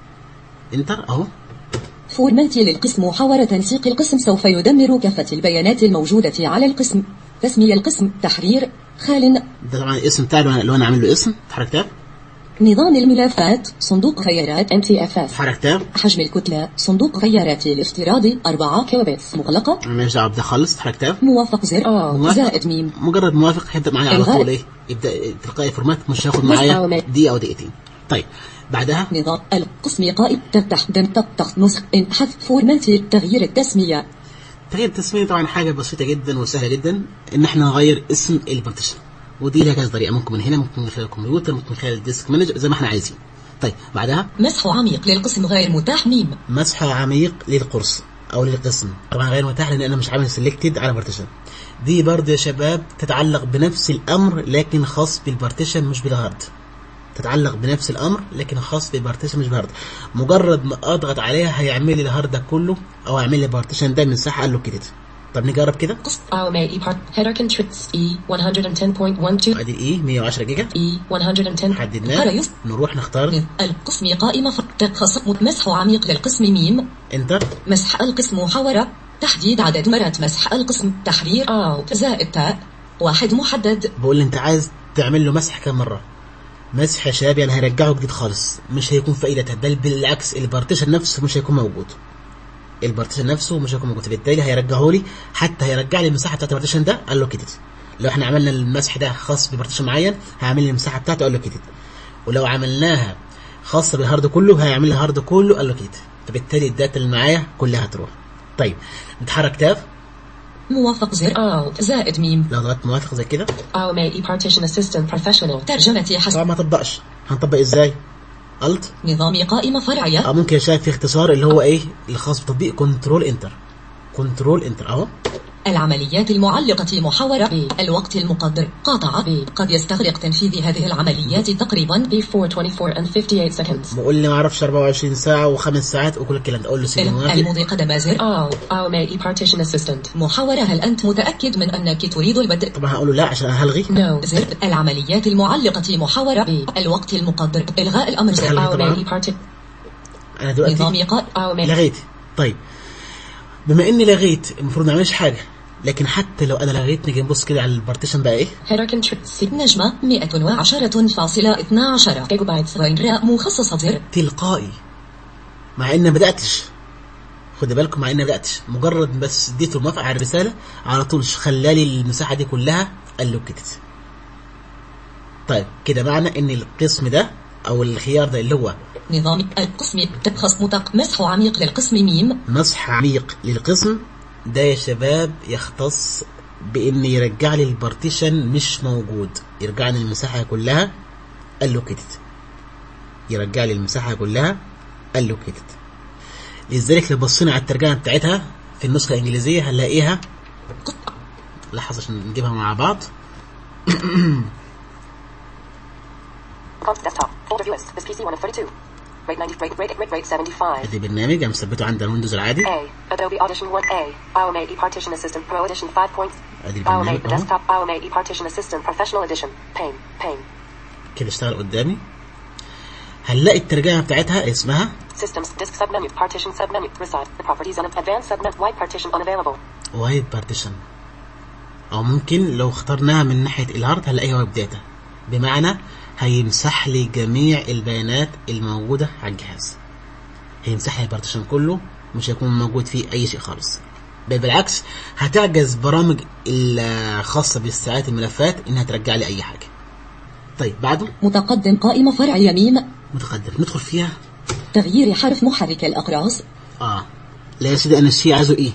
انتر اهو فورماتي للقسم محاورة تنسيق القسم سوف يدمر كافة البيانات الموجودة على القسم تسمية القسم تحرير خال ده طبعا الاسم بتاعي اللي أنا- اللي انا عامل له اسم تحرك تاب نظام الملفات صندوق خيارات MTFS تحرك تاب حجم الكتلة صندوق خيارات الافتراضي 4 kilobits مغلقة انا ماليش دعوه بده خالص تحرك تاب موافق زر آه. زائد ميم مجرد موافق هيبدا معايا على الغاء. طول ايه يبدا تلقائي فورمات مش هياخد بس معايا أو- دقيقه او دقيقتين طيب بعدها نظام القسم قائم تفتح دم تفتح نسخ إن حذف فورماتي تغيير التسمية تغيير التسميه طبعا حاجه بسيطه جدا وسهله جدا ان احنا نغير اسم البارتيشن ودي لها كذا طريقه ممكن من هنا ممكن من خلال الكمبيوتر ممكن من خلال الديسك مانجر زي ما احنا عايزين طيب بعدها مسح عميق للقسم غير متاح ميم مسح عميق للقرص او للقسم طبعا غير متاح لان انا مش عامل سيلكتد على بارتيشن دي برضه يا شباب تتعلق بنفس الامر لكن خاص بالبارتيشن مش بالهارد تتعلق بنفس الامر لكن خاص بالبارتيشن مش بالهارد مجرد ما اضغط عليها هيعمل لي الهارد ده كله او هيعمل لي البارتيشن ده مساحه قال له كده طب نجرب كده RMA E part header controls E 110.12 ادي الاي 110 جيجا E 110 حددناه خلاص. نروح نختار القسم قائمة تخص مسح عميق للقسم ميم انتر مسح القسم محاورة تحديد عدد مرات مسح القسم تحرير آه. زائد تاء واحد محدد بقول لي انت عايز تعمل له مسح كام مره مسح يا شباب يعني هيرجعه جديد خالص مش هيكون فائدتها بل بالعكس البارتيشن نفسه مش هيكون موجود البارتيشن نفسه مش هيكون موجود فبالتالي هيرجعه لي حتى هيرجع لي المساحه بتاعت البارتيشن ده قال له كده لو احنا عملنا المسح ده خاص ببارتيشن معين هيعمل لي المساحه بتاعته قال له كده ولو عملناها خاصه بالهارد كله هيعمل لي الهارد كله قال له كده فبالتالي الداتا اللي معايا كلها هتروح طيب نتحرك تاب موافق زر آه. زائد ميم لو ضغطت موافق زي كده RMA E partition assistant professional ترجمة حسب طبعا ما طبقش هنطبق ازاي الت نظام قائمة فرعية اه ممكن شايف في اختصار اللي هو ايه الخاص بتطبيق كنترول انتر كنترول انتر اهو العمليات المعلقة محاورة B. الوقت المقدر قاطعة B. قد يستغرق تنفيذ هذه العمليات تقريبا B 424 and 58 seconds بقول لي ما اعرفش 24 ساعه وخمس ساعات وكل الكلام ده اقول له سيدي موافق المضي قدم زر Oh RMA E partition assistant محاورة هل أنت متأكد من أنك تريد البدء طبعا هقول له لا عشان هلغي No زر العمليات المعلقة محاورة B. الوقت المقدر إلغاء الأمر زر هل- طبعاً. RMA E partition انا دلوقتي نظام قائم RMA لغيت طيب بما اني لغيت المفروض ما اعملش حاجه لكن حتى لو انا لغيت نيجي نبص كده على البارتيشن بقى ايه Header control. نجمة 110.12 Gigabytes. غير مخصصة زر تلقائي مع ان ما بداتش خد بالكم مع ان ما بداتش مجرد بس اديته الموافقه على الرساله على طول خلالي المساحه دي كلها الوكيتد طيب كده معنى ان القسم ده او الخيار ده اللي هو نظام القسم تبخص متق مسح عميق للقسم ميم مسح عميق للقسم ده يا شباب يختص بان يرجع لي البارتيشن مش موجود يرجع لي المساحه كلها الوكيتد يرجع لي المساحه كلها الوكيتد لذلك لو بصينا على الترجمه بتاعتها في النسخه الانجليزيه هنلاقيها لحظه عشان نجيبها مع بعض Prompt desktop. Folder view list. This PC 1 of 32. Rate 90. Rate, rate, rate, rate 75. ادي برنامج انا مثبته عند الويندوز العادي A. Adobe Audition 1A. Biomate ePartition Assistant Pro Edition 5 points. ادي Biomate البرنامج the اهو desktop Biomate ePartition Assistant Professional Edition. Pane. Pane. كده اشتغل قدامي هنلاقي الترجمه بتاعتها اسمها Systems. Disk submenu. Partition submenu. Reside. The properties on advanced submenu. White partition unavailable. وايد بارتيشن او ممكن لو اخترناها من ناحيه الهارد هنلاقيها وايب داتا بمعنى هيمسح لي جميع البيانات الموجوده على الجهاز هيمسح لي البارتيشن كله مش هيكون موجود فيه اي شيء خالص بل بالعكس هتعجز برامج الخاصه باستعاده الملفات انها ترجع لي اي حاجه طيب بعده متقدم قائمة فرع يمين متقدم ندخل فيها تغيير حرف محرك الأقراص اه لا يا سيدي انا الشي عايزه ايه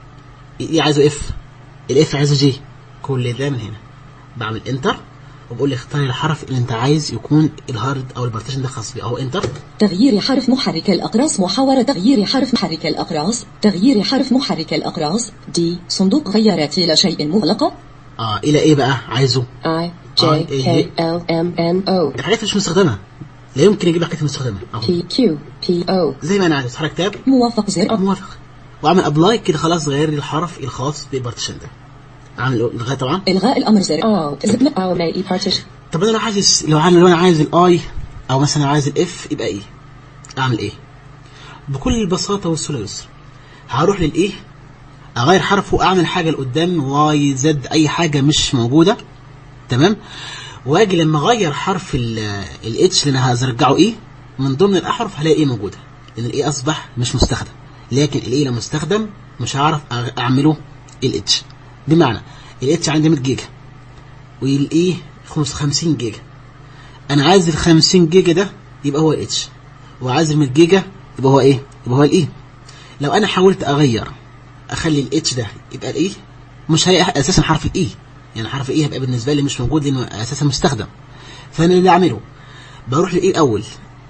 ايه عايزه اف الاف عايزه جي كل ده من هنا بعمل انتر وبقول لي اختار الحرف اللي انت عايز يكون الهارد او البارتيشن ده خاص بيه اهو انتر تغيير حرف محرك الأقراص محاورة تغيير حرف محرك الأقراص تغيير حرف محرك الأقراص دي صندوق خيارات إلى شيء مغلقة اه الى ايه بقى عايزه I J I, K A, L M N O الحاجات مش مستخدمه لا يمكن يجيب لك حاجات مستخدمه اهو P Q P O زي ما انا عايز اتحرك تاب موافق زر موافق واعمل ابلاي كده خلاص غير لي الحرف الخاص بالبارتيشن ده اعمل الغاء طبعا إلغاء الأمر زر Alt Z Biomate ePartition. طب انا لو عايز لو عايز لو انا عايز الاي او مثلا عايز الاف يبقى ايه اعمل ايه بكل البساطه والسهوله واليسر هروح للايه اغير حرفه اعمل حاجه لقدام واي زد اي حاجه مش موجوده تمام واجي لما اغير حرف الاتش اللي انا عايز ارجعه ايه من ضمن الاحرف هلاقي ايه موجوده لان الايه اصبح مش مستخدم لكن الايه لو مستخدم مش هعرف أغ- اعمله الاتش بمعنى الاتش عندي 100 جيجا والايه 50 جيجا انا عايز ال 50 جيجا ده يبقى هو الاتش وعايز ال 100 جيجا يبقى هو ايه يبقى هو الاي لو انا حاولت اغير اخلي الاتش ده يبقى الاي مش هلاقي اساسا حرف الاي يعني حرف الاي هيبقى بالنسبه لي مش موجود لانه اساسا مستخدم فانا اللي اعمله بروح للاي الاول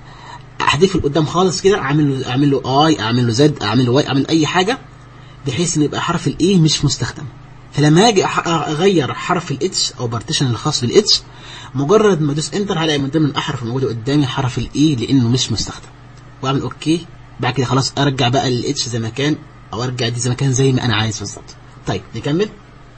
احذفه لقدام خالص كده اعمل له اعمل له اي اعمل له زد اعمل له واي اعمل اي حاجه بحيث ان يبقى حرف الاي مش مستخدم فلما اجي أح- اغير حرف الاتش او بارتيشن الخاص بالاتش مجرد ما ادوس انتر هلاقي من ضمن الاحرف الموجوده قدامي حرف الاي لانه مش مستخدم واعمل اوكي بعد كده خلاص ارجع بقى الاتش زي ما كان او ارجع دي زي ما كان زي ما انا عايز بالظبط طيب نكمل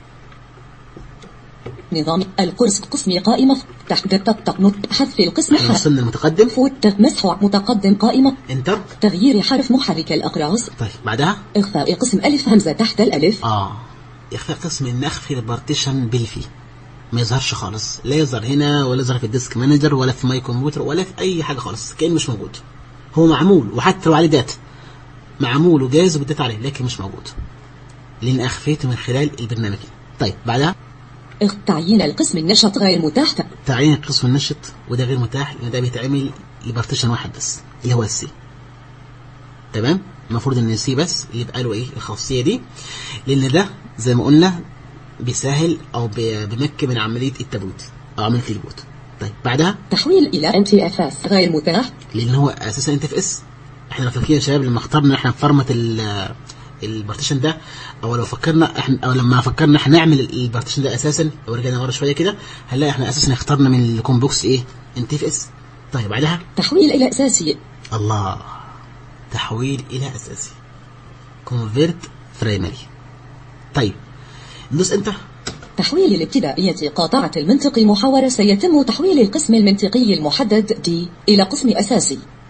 نظام القرص قسم قائمة تحت تطق نط حذف القسم احنا حرف وصلنا المتقدم فوت مسح متقدم قائمة انتر تغيير حرف محرك الأقراص طيب بعدها إخفاء قسم ألف همزة تحت الألف اه يخفى قسم ان اخفي البارتيشن بالفي ما يظهرش خالص لا يظهر هنا ولا يظهر في الديسك مانجر ولا في ماي كمبيوتر ولا في اي حاجه خالص كان مش موجود هو معمول وحتى لو عليه داتا معمول وجاهز وبالداتا عليه لكن مش موجود لان اخفيته من خلال البرنامج طيب بعدها إخ- تعيين القسم النشط غير متاح ت- تعيين القسم النشط وده غير متاح لان ده بيتعمل لبارتيشن واحد بس اللي هو السي تمام المفروض ان السي بس اللي يبقى له ايه الخاصيه دي لان ده زي ما قلنا بيسهل او بي- بيمكن من عمليه التبويت او عمليه البوت طيب بعدها تحويل إلى NTFS. غير متاح لان هو اساسا انت في اس احنا لو فاكرين يا شباب لما اخترنا احنا نفرمت ال البارتيشن ده او لو فكرنا احنا او لما فكرنا احنا نعمل البارتيشن ده اساسا لو رجعنا ورا شويه كده هنلاقي احنا اساسا اخترنا من الكوم بوكس ايه انت في اس طيب بعدها تحويل إلى أساسي الله تحويل الى اساسي كونفيرت برايمري طيب ندوس انتر تحويل الابتدائية قاطعة المنطق محاورة سيتم تحويل القسم المنطقي المحدد دي إلى قسم أساسي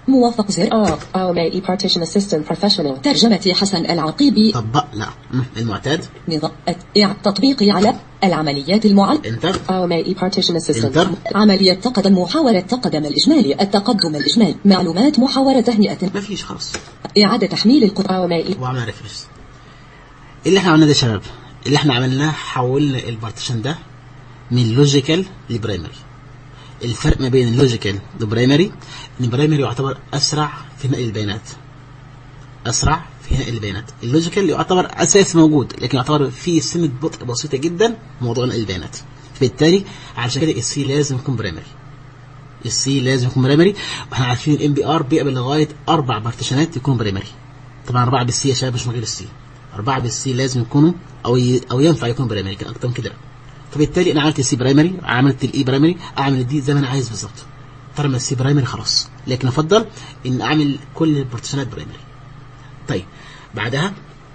موافق زر R. RMA ePartition Assistant Professional. ترجمة حسن العقيبي طبق لا مم. المعتاد نظام إع- تطبيقي على العمليات المعل انتر RMA ePartition Assistant. انتر عملية تقدم محاولة تقدم الإجمالي التقدم الإجمالي معلومات محاولة تهنئة ما فيش خلاص إعادة تحميل القطع RMA e- وعملنا ريفرش اللي احنا عملناه ده يا شباب اللي احنا عملناه حولنا البارتيشن ده من لوجيكال لبرايمري الفرق ما بين اللوجيكال وبرايمري ان البرايمري يعتبر اسرع في نقل البيانات اسرع في نقل البيانات اللوجيكال يعتبر اساس موجود لكن يعتبر فيه سنه بطء بسيطه جدا في موضوع نقل البيانات فبالتالي علشان كده السي لازم يكون برايمري السي لازم يكون برايمري واحنا عارفين الام بي ار بيقبل لغايه اربع بارتيشنات يكونوا برايمري طبعا اربعه بالسي يا شباب مش من غير السي اربعه بالسي لازم يكونوا او ي... او ينفع يكونوا برايمري لكن اكتر من كده لا. فبالتالي انا عملت السي برايمري عملت الاي برايمري اعمل الدي زي ما انا عايز بالظبط طالما السي برايمري خلاص لكن افضل ان اعمل كل البارتيشنات برايمري طيب بعدها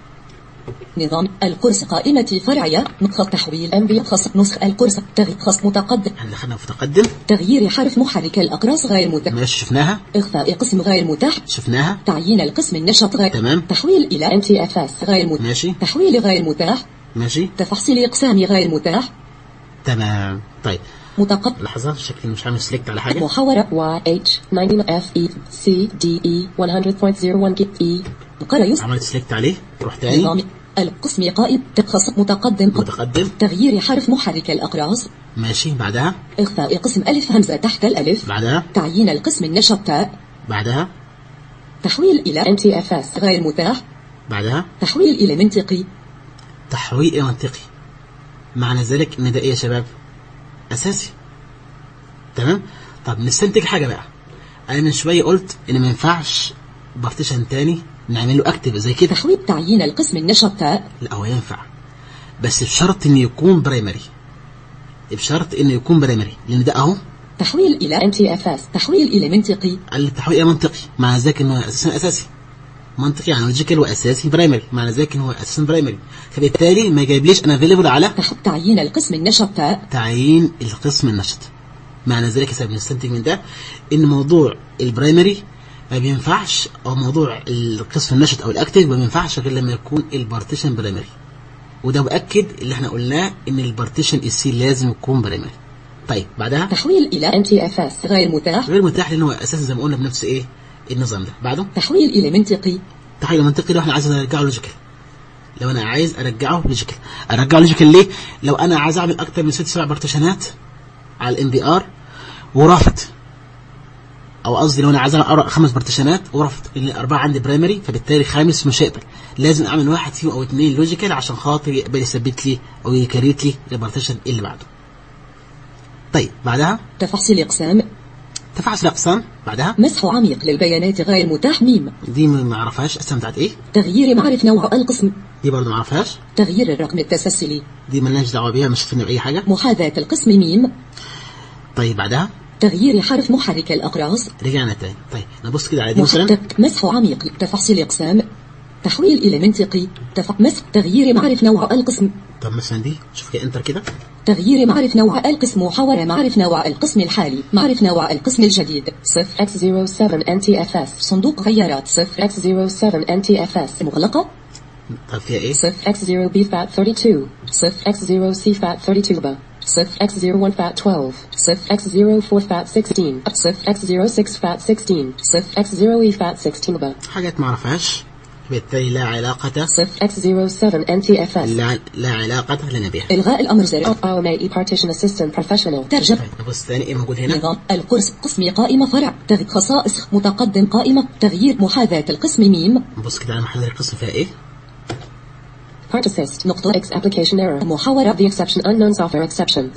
نظام الكورس قائمة فرعية نقطة تحويل أنبياء خاص نسخ الكورس تغيير خاص متقدم احنا دخلنا في تقدم تغيير حرف محرك الأقراص غير متاح ماشي شفناها إخفاء قسم غير متاح شفناها تعيين القسم النشط غير تمام. تحويل إلى NTFS. غير متاح ماشي تحويل غير متاح ماشي تفحصيل إقسام غير متاح تمام طيب متقدم لحظه شكلي مش عامل سلكت على حاجه محاورة Y H 90 F E C D E 100.01 G E. قريس عملت سلكت عليه روح تاني نظام القسم قائم تخصص متقدم متقدم تغيير حرف محرك الأقراص ماشي بعدها إخفاء قسم ألف همزة تحت الألف بعدها تعيين القسم النشط تاء بعدها تحويل إلى NTFS. غير متاح بعدها تحويل إلى منطقي تحويل إلى منطقي معنى ذلك ان ده ايه يا شباب اساسي تمام طب نستنتج حاجه بقى انا من شويه قلت ان ما ينفعش بارتيشن تاني نعمل له اكتف زي كده تحويل تعيين القسم النشط تاء لا هو ينفع بس بشرط انه يكون برايمري بشرط انه يكون برايمري لان ده اهو تحويل إلى NTFS. تحويل إلى منطقي قال لي التحويل الى منطقي معنى ذلك انه اساسا اساسي منطقي يعني لوجيكال واساسي برايمري معنى ذلك انه هو اساسا برايمري فبالتالي ما جايبليش انا افيلبل على تح... تعيين القسم النشط تاء تعيين القسم النشط معنى ذلك يا بنستنتج من ده ان موضوع البرايمري ما بينفعش او موضوع القسم النشط او الاكتف ما بينفعش غير لما يكون البارتيشن برايمري وده باكد اللي احنا قلناه ان البارتيشن السي لازم يكون برايمري طيب بعدها تحويل إلى NTFS. غير غير متاح غير متاح لان هو اساسا زي ما قلنا بنفس ايه النظام ده بعده تحويل إلى منطقي تحويل منطقي لو احنا عايز ارجعه لوجيكال لو انا عايز ارجعه لوجيكال ارجعه لوجيكال ليه لو انا عايز اعمل اكتر من ست سبع بارتيشنات على الام بي ار ورافض او قصدي لو انا عايز اقرا خمس بارتيشنات ورافض لان الاربعه عندي برايمري فبالتالي خامس مش هيقبل لازم اعمل واحد فيهم او اثنين لوجيكال عشان خاطر يقبل يثبت لي او يكريت لي البارتيشن اللي بعده طيب بعدها تفحص الإقسام تفحص الاقسام بعدها مسح عميق للبيانات غير متاح ميم دي ما اعرفهاش الاسم بتاعت ايه تغيير معرف نوع القسم دي برضه ما اعرفهاش تغيير الرقم التسلسلي دي مالناش دعوه بيها مش فينا باي حاجه محاذاة القسم ميم طيب بعدها تغيير حرف محرك الأقراص رجعنا تاني طيب نبص كده على دي مثلا محدد مسح عميق تفحص الإقسام تحويل إلى منطقي تف... مسح تغيير معرف نوع القسم طب مثلا دي شوف كده انتر كده تغيير معرف نوع القسم محاورة معرف نوع القسم الحالي معرف نوع القسم الجديد صفر X07 NTFS. صندوق غيارات صفر X07 NTFS. مغلقة طب فيها ايه صفر X0B Fat 32. صفر X0C Fat 32 ba. صفر X01 Fat 12. صفر X04 Fat 16. صفر X06 Fat 16. صفر X0E Fat 16 ba. حاجات ما اعرفهاش بالتالي لا علاقة صفر X07 NTFS. لا, لا علاقة لنا بها إلغاء الأمر زر RMA Partition Assistant Professional. ترجم طيب نبص تاني ايه موجود هنا نظام الكورس قسم قائمة فرع تغ... خصائص متقدم قائمة تغيير محاذاة القسم ميم نبص كده على محل القسم فيها ايه Part assist. نقطة X application error. محاورة The exception unknown software exception.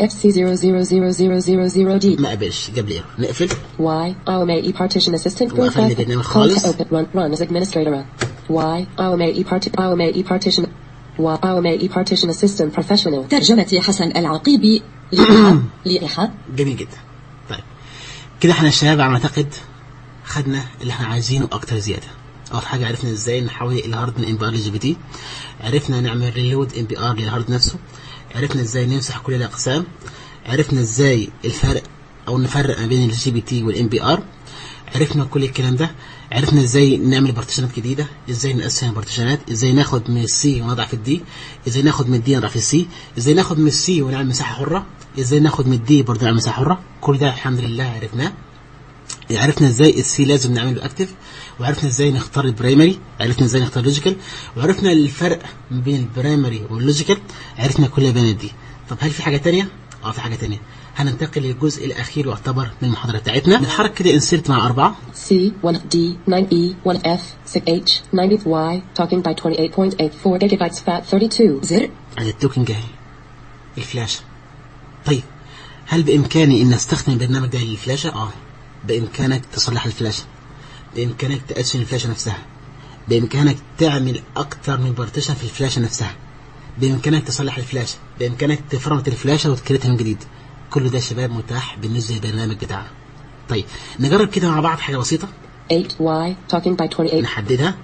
0FC0000000D. ما قبلش جاب لي error. نقفل Y. RMA E Partition Assistant. وقفل لي برنامج خالص. Open. Run. Run as administrator. Y. RMA E Part. RMA E Partition. Y. RMA E Partition Assistant Professional. ترجمة حسن العقيبي لإيحاء لإيحاء جميل جدا طيب كده احنا يا شباب على ما اعتقد خدنا اللي احنا عايزينه اكتر زياده اول حاجه عرفنا ازاي نحول الهارد من ام بي ار لجي بي تي عرفنا نعمل ريلود ام بي ار للهارد نفسه عرفنا ازاي نمسح كل الاقسام عرفنا ازاي الفرق او نفرق ما بين الجي بي تي والام بي ار عرفنا كل الكلام ده عرفنا ازاي نعمل بارتيشنات جديده ازاي نقسم البارتيشنات ازاي ناخد من السي ونضع في الدي ازاي ناخد من الدي ونضع في السي ازاي ناخد من السي ونعمل مساحه حره ازاي ناخد من الدي برضه نعمل مساحه حره كل ده الحمد لله عرفناه عرفنا ازاي السي لازم نعمله اكتف وعرفنا ازاي نختار البرايمري عرفنا ازاي نختار اللوجيكال وعرفنا الفرق بين البرايمري واللوجيكال عرفنا كل البيانات دي طب هل في حاجه تانية اه في حاجه تانية هننتقل للجزء الاخير يعتبر من المحاضره بتاعتنا نتحرك كده انسيرت مع اربعه C, 1D, 9E, 1F, 6H, 90Y, talking by 28.84 gigabytes fat 32. زر على التوكن جاي الفلاشة طيب هل بإمكاني إن أستخدم البرنامج ده للفلاشة؟ آه بإمكانك تصلح الفلاشة بإمكانك تقسم الفلاشة نفسها بإمكانك تعمل أكتر من بارتيشن في الفلاشة نفسها بإمكانك تصلح الفلاشة بإمكانك تفرمت الفلاشة وتكريتها من جديد كل ده شباب متاح بالنسبة للبرنامج بتاعنا طيب نجرب كده مع بعض حاجة بسيطة 8Y, talking by 28. نحددها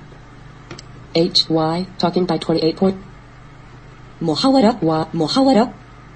HY, talking by 28. Point محاورة ومحاورة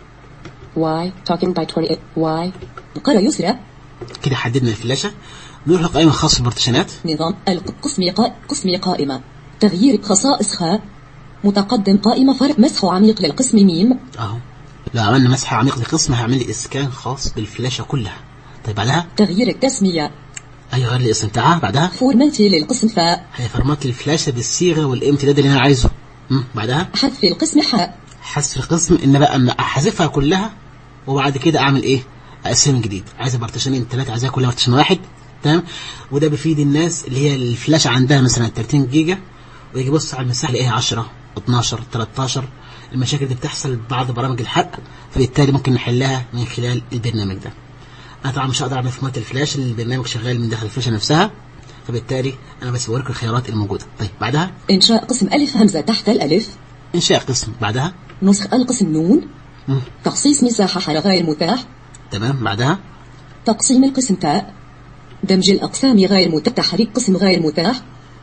Y, talking by 28. Y, قرى يسرى كده حددنا الفلاشة نروح لقائمة خاصة بالبارتيشنات نظام القسم قا... قسم قائمة تغيير خصائص خاء متقدم قائمة فرق مسح عميق للقسم ميم اهو لو عملنا مسح عميق لقسم هيعمل لي اسكان خاص بالفلاشة كلها طيب بعدها تغيير التسمية هيغير لي الاسم بتاعها بعدها فورماتي للقسم فاء هيفرمت لي الفلاشة بالصيغة والامتداد اللي انا عايزه مم. بعدها حذف القسم حاء حذف القسم ان بقى ان احذفها كلها وبعد كده اعمل ايه اقسم جديد عايز بارتيشنين ثلاثة عايزها كلها بارتيشن واحد تمام وده بيفيد الناس اللي هي الفلاشة عندها مثلا 30 جيجا ويجي يبص على المساحة يلاقيها 10 12 13 المشاكل دي بتحصل بعض برامج الحق فبالتالي ممكن نحلها من خلال البرنامج ده انا طبعا مش هقدر اعمل فورمات الفلاش اللي البرنامج شغال من داخل الفلاشه نفسها فبالتالي انا بس بوريك الخيارات الموجوده طيب بعدها إنشاء قسم ألف همزة تحت الألف انشاء قسم بعدها نسخ القسم نون مم. تخصيص مساحة حرف غير متاح تمام بعدها تقسيم القسم تاء دمج الأقسام غير متاح تحريك قسم غير متاح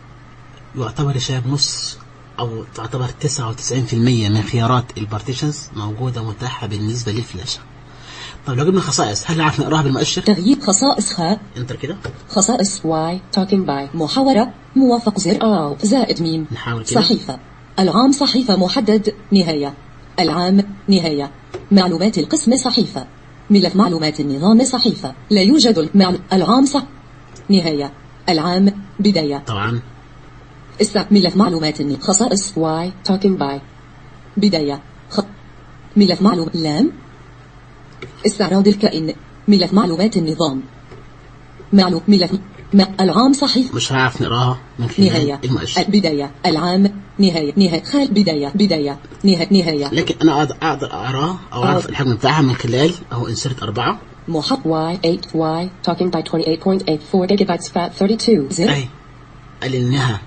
يعتبر يا شباب نص او تعتبر 99% من خيارات البارتيشنز موجوده متاحه بالنسبه للفلاشه طب لو جبنا خصائص هل نعرف نقراها بالمؤشر تغيير خصائص خاء انتر كده خصائص Y, talking by. محاورة موافق زر Alt. زائد ميم نحاول كده صحيفة العام صحيفة محدد نهاية العام نهاية معلومات القسم صحيفة ملف معلومات النظام صحيفة لا يوجد المعل... العام صح نهاية العام بداية طبعا السع... ملف معلومات النظام خصائص Y, talking by. بداية خ... ملف معلوم لام استعراض الكائن ملف معلومات النظام معلوم ملف م... العام صحيفة مش هعرف نقراها من خلال نهاية المؤشر البداية العام نهاية نهاية خال بداية بداية نهاية نهاية لكن انا اقدر اقدر اقراه او اعرف الحجم بتاعها من خلال اهو انسرت اربعه محط Y, 8Y, talking by 28.84 gigabytes fat 32. زر اهي قال انها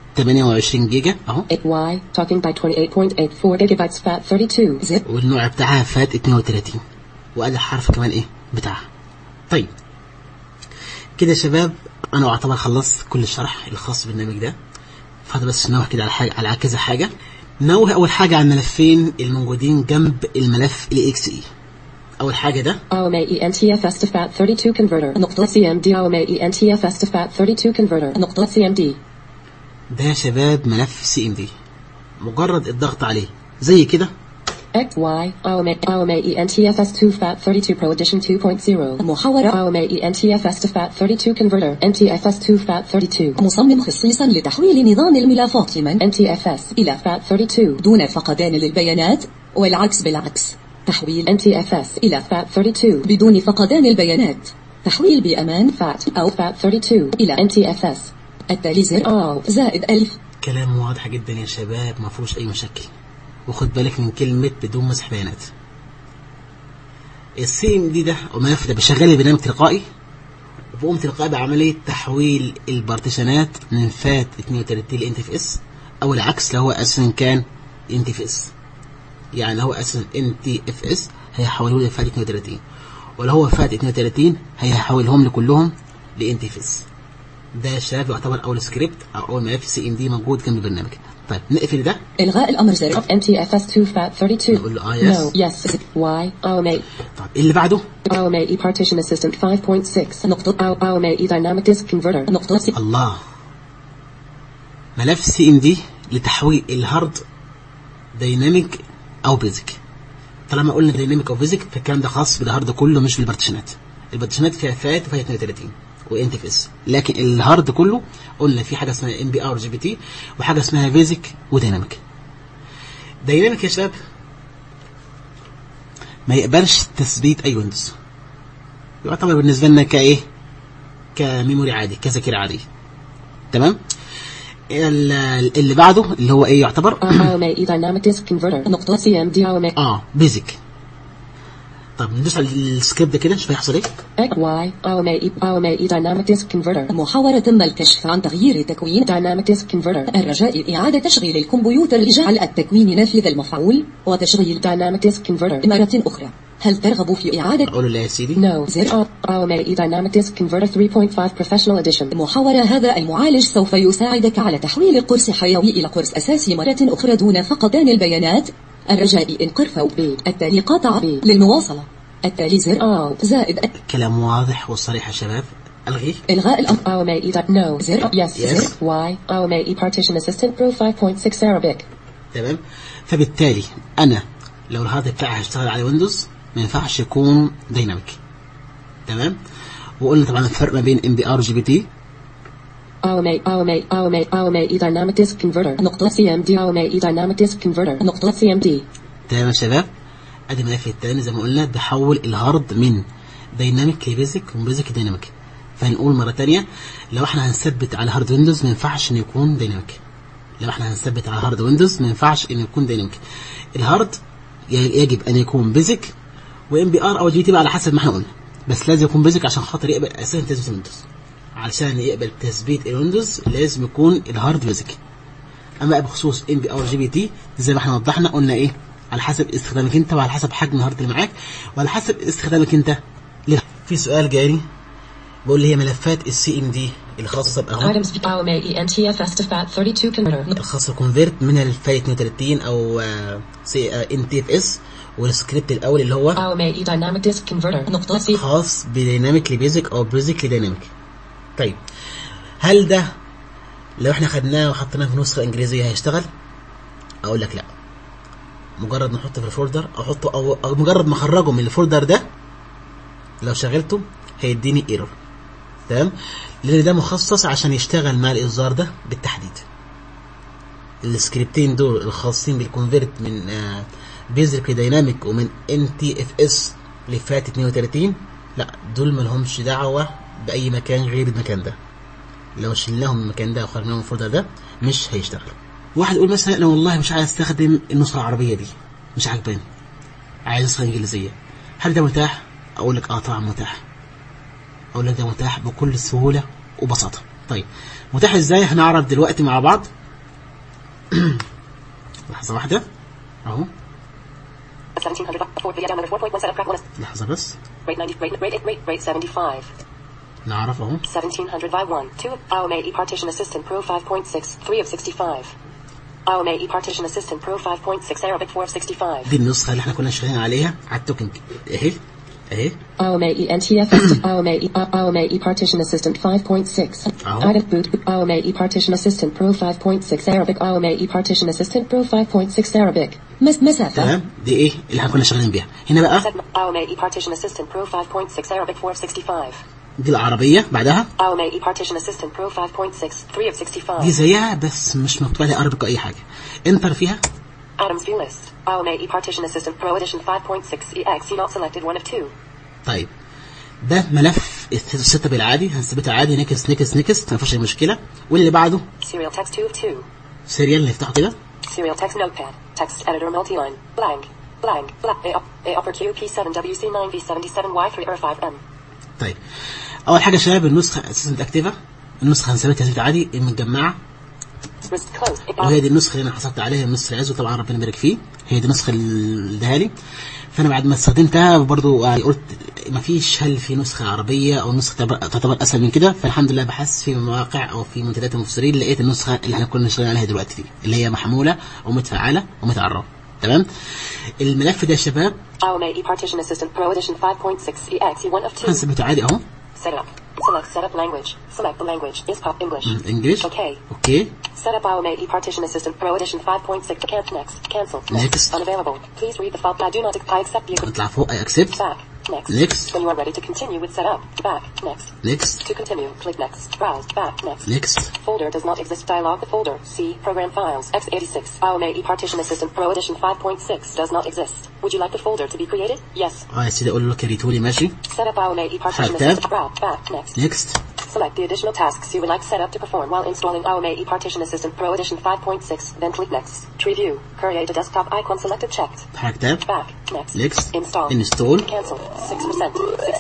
28 جيجا اهو 8Y, talking by 28.84 gigabytes fat 32. زر والنوع بتاعها فات 32 وقال الحرف كمان ايه بتاعها طيب كده يا شباب انا اعتبر خلصت كل الشرح الخاص بالبرنامج ده فاضل بس نوه كده على حاجه على كذا حاجه نوه اول حاجه على الملفين الموجودين جنب الملف الاكس اي اول حاجه ده AOME NTFS to FAT 32 converter. نقطة. CMD AOME NTFS to FAT 32 converter. نقطة. CMD. ده يا شباب ملف سي ام دي مجرد الضغط عليه زي كده XY AOME AOME NTFS to FAT 32 Pro Edition 2.0. محاورة AOME NTFS to FAT 32 converter. NTFS to FAT 32. مصمم خصيصا لتحويل نظام الملفات من NTFS إلى FAT 32. دون فقدان للبيانات والعكس بالعكس تحويل NTFS إلى FAT 32. بدون فقدان البيانات تحويل بأمان FAT أو أو FAT 32 إلى NTFS. التالي زر Alt. زائد ألف كلام واضح جدا يا شباب ما فيهوش اي مشاكل وخد بالك من كلمه بدون مسح بيانات السي ام دي ده الملف ده بيشغل البرنامج تلقائي وبقوم تلقائي بعمليه تحويل البارتيشنات من فات 32 ل انت في اس او العكس لو هو اساسا كان انت في اس يعني هو اساسا ان تي اف اس هيحوله لي فات 32 ولو هو فات 32 هيحولهم لي كلهم لانت في اس ده يا شباب يعتبر اول سكريبت او اول ملف سي ام دي موجود جنب البرنامج طيب نقفل ده إلغاء الأمر زر NTFS 2 FAT 32. نقول له اه يس No. Yes. Y. AOME. طيب اللي بعده AOME Partition Assistant 5.6. نقطة Ao- AOME Dynamic Disk Converter. نقطة س- الله ملف سي ام دي لتحويل الهارد دايناميك او بيزك طالما قلنا دايناميك او بيزك فالكلام ده خاص بالهارد كله مش بالبارتيشنات البارتيشنات فيها فات وفيها 32 وانت في اس لكن الهارد كله قلنا في حاجه اسمها ام بي ار جي بي تي وحاجه اسمها بيزك ودايناميك دايناميك يا شباب ما يقبلش تثبيت اي ويندوز يعتبر بالنسبه لنا كايه كميموري عادي كذاكره عاديه تمام ال- اللي بعده اللي هو ايه يعتبر AOME Dynamic Disk Converter. نقطة CMD AOME. اه بيزك طب ندوس على السكريبت ده كده نشوف هيحصل ايه X Y. AOME AOME Dynamic Disk Converter. محاورة تم الكشف عن تغيير تكوين Dynamic Disk Converter. الرجاء إعادة تشغيل الكمبيوتر لجعل التكوين نافذ المفعول وتشغيل Dynamic Disk Converter. مرة أخرى هل ترغب في إعادة اقول له لا يا سيدي No. زر AOME Dynamic Disk Converter 3.5 Professional Edition. محاورة هذا المعالج سوف يساعدك على تحويل القرص حيوي إلى قرص أساسي مرة أخرى دون فقدان البيانات الرجاء إن قرفوا التالي قاطع للمواصلة التالي زر Alt. زائد كلام واضح وصريح يا شباب الغي إلغاء الأمر AOME E. No. Zero. Yes. Yes. Zero. Y. AOME E. Partition Assistant Pro 5.6 Arabic. تمام فبالتالي انا لو الهارد بتاعي هيشتغل على ويندوز ما ينفعش يكون دايناميك تمام وقلنا طبعا الفرق ما بين ام بي ار جي بي تي AOME AOME AOME AOME E. Dynamic Disk Converter. نقطة CMD AOME E. Dynamic Disk Converter. نقطة CMD. تمام يا شباب ادي الملف التاني زي ما قلنا بحول الهارد من دايناميك لبيزك ومن بيزك لدايناميك فهنقول مرة تانية لو احنا هنثبت على هارد ويندوز ما ينفعش انه يكون دايناميك لو احنا هنثبت على هارد ويندوز ما ينفعش انه يكون دايناميك الهارد ي- يجب ان يكون بيزك وام بي ار او جي تي بقى على حسب ما احنا قلنا بس لازم يكون بيزك عشان خاطر يقبل اساسا تثبيت الويندوز علشان يقبل تثبيت الويندوز لازم يكون الهارد بيزك اما بقى بخصوص ام بي ار جي بي تي زي ما احنا وضحنا قلنا ايه على حسب استخدامك انت وعلى حسب حجم الهارد اللي معاك وعلى حسب استخدامك انت ليه في سؤال جاري بقول لي هي ملفات السي ام دي الخاصه باهو Items AOME E. NTFS to FAT 32 Converter. الخاصه كونفيرت من الفايل 32 او سي ان تي اف اس والسكريبت الاول اللي هو AOME E. Dynamic Disk Converter. نقطة C. خاص بديناميك لبيزك او بيزك لديناميك طيب هل ده لو احنا خدناه وحطيناه في نسخه انجليزيه هيشتغل اقول لك لا مجرد ما احطه في الفولدر احطه او, أو مجرد ما اخرجه من الفولدر ده لو شغلته هيديني ايرور تمام لان ده مخصص عشان يشتغل مع الاصدار ده بالتحديد السكريبتين دول الخاصين بالكونفيرت من آه بيزك لديناميك ومن ان تي اف اس لفات 32 لا دول ملهمش دعوه باي مكان غير المكان ده لو شلناهم من المكان ده وخرجناهم من الفولدر ده مش هيشتغل واحد يقول مثلا انا والله مش عايز استخدم النسخه العربيه دي مش عاجباني عايز نسخه انجليزيه هل ده متاح اقول لك اه طبعا متاح اقول لك ده متاح بكل سهوله وبساطه طيب متاح ازاي هنعرف دلوقتي مع بعض لحظه واحده اهو 1700 4 via downloader 4.1 setup crack 1 لحظه بس rate 90 rate rate rate rate 75 نعرف اهو 1700 by 1 2 AOME E partition assistant pro 5.6 3 of 65 AOME E partition assistant pro 5.6 Arabic 4 of 65 دي النسخه اللي احنا كنا شغالين عليها على التوكن اهي اهي AOME E. NTFS. AOME E. AOME E. Partition Assistant 5.6. Oh. Item boot. AOME E. Partition Assistant Pro 5.6 Arabic. AOME E. Partition Assistant Pro 5.6 Arabic. مس مسافة تمام دي ايه اللي احنا كنا شغالين بيها هنا بقى Segment AOME E partition assistant pro 5.6 Arabic 4 of 65 دي العربيه بعدها AOME E partition assistant pro 5.6 3 of 65 دي زيها بس مش مكتوب عليها عربي اي حاجه انتر فيها Items view list. AOME E partition assistant pro edition 5.6 EXE not selected 1 of 2. طيب ده ملف السيت اب العادي هنثبتها عادي نكست نكست نكست ما فيهوش اي مشكله واللي بعده Serial text 2 of 2. سيريال نفتحه كده Serial text notepad. Text editor multi-line. Blank. Blank. Blank. A, up, A upper Q P7WC9V77Y3 R5M. طيب اول حاجه يا شباب النسخه اساسا اكتيفه النسخه هنثبتها زي عادي المتجمعه Risk closed. وهي دي النسخه اللي انا حصلت عليها النسخه العزو طبعا ربنا يبارك فيه هي دي النسخه اللي اداها لي فانا بعد ما استخدمتها برضو يعني قلت ما فيش هل في نسخه عربيه او نسخه تعتبر- تعتبر اسهل من كده فالحمد لله بحثت في مواقع او في منتديات المفسرين لقيت النسخه اللي احنا كنا شغالين عليها دلوقتي دي اللي هي محموله ومتفعله ومتعرفه تمام الملف ده يا شباب Aume ePartition Assistant Pro Edition 5.6 EXE 1 of 2. هنثبته عادي اهو Setup. Select setup language. Select the language. Is pop English. انجلش Okay. اوكي Setup Aume ePartition Assistant Pro Edition 5.6 Cancel next. Cancel. Next. Unavailable. Please read the file. I do not I accept the نطلع فوق اي اكسبت back. Next. Next. When you are ready to continue with setup. Back. Next. نيكست To continue, click next. Browse. Back. Next. نيكست Folder does not exist. Dialog. The folder. C. Program files. x86. Aume ePartition Assistant Pro Edition 5.6 does not exist. Would you like the folder to be created? Yes. اه يا سيدي اقول له كريتولي ماشي Set up Aume ePartition Have tab. Assistant. Browse. Back. Next. نيكست Select the additional tasks you would like setup to perform while installing Aume ePartition Assistant Pro Edition 5.6. Then click next. To review, create a desktop icon selected checked. تحرك تاب Back. Next. Next. Install. Install. Cancel. 6%.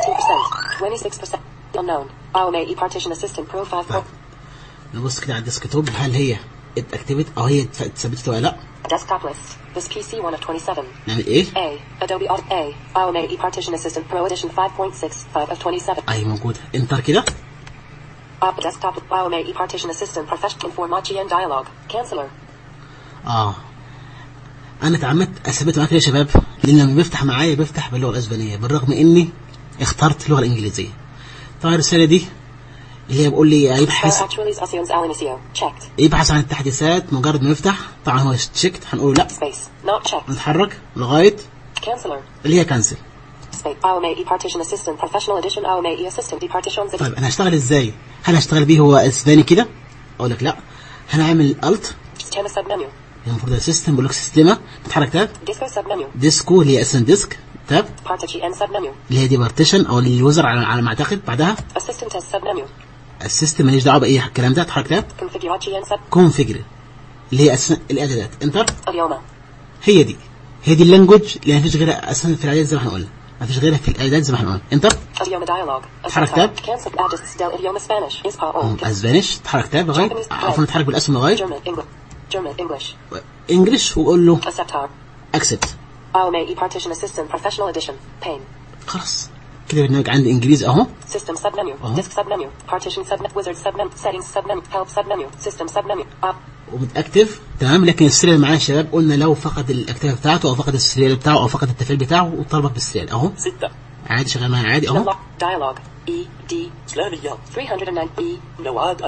16%. 26%. Unknown. Aume ePartition Assistant Pro 5. نبص كده على الديسكتوب هل هي اتاكتيفت او هي اتف- اتثبتت ولا لا Desktop list. This PC 1 of 27. نعمل ايه A. Adobe Auto A. Aume ePartition Assistant Pro Edition 5.6. 5 of 27. اي موجوده انتر كده Op desktop Aume ePartition Assistant Professional Information and Dialog. Canceller. اه انا اتعمدت اثبت معاك يا شباب لان لما بيفتح معايا بيفتح باللغه الاسبانيه بالرغم اني اخترت اللغه الانجليزيه طبعا الرساله دي اللي هي بيقول لي For يبحث actualizaciones al inicio. Checked. يبحث عن التحديثات مجرد ما يفتح طبعا هو تشيكت هنقول لا Space. Not checked. نتحرك لغايه Canceller. اللي هي كانسل Space. Aume ePartition Assistant Professional Edition Aume eAssistant ePartitions طيب انا هشتغل ازاي هل هشتغل بيه هو اسباني كده اقول لك لا هنعمل الت Sistema submenu. المفروض السيستم بيقول لك سيستما بتحرك تاب Disco submenu. ديسكو اللي هي اسم ديسك تاب Partition N submenu. اللي هي دي بارتيشن او اليوزر على على ما اعتقد بعدها Assistant S submenu. السيستم ماليش دعوه باي الكلام ده تحرك تاب Configuration sub. كونفيجر اللي هي أسم... الاعدادات انتر Idioma. هي دي هي دي اللانجوج اللي ما فيش غيرها اساسا في الاعداد زي ما احنا قلنا ما فيش غيرها في الاعداد زي ما احنا قلنا انتر Idioma dialog. حرك Asset تاب. type. Cancel address del idioma Spanish. Ispa all. اسبانيش تحرك تاب لغايه عفوا نتحرك بالاسم لغايه German English. German English. انجلش وقول له Acceptar. اكسبت Aume ePartition Assistant Professional Edition. Pane. خلاص كده برنامج عندي انجليزي اهو System submenu. Uh-huh. Disk submenu. Partition submenu. Wizard submenu. Settings submenu. Help submenu. System submenu. Op. ومتاكتف تمام لكن السريال معايا يا شباب قلنا لو فقد الاكتيف بتاعته او فقد السريال بتاعه او فقد التفعيل بتاعه وطلبك بالسريال اهو ستة عادي شغال معايا عادي اهو Dialog. Dialog. E D إسلامية 309 E نوعات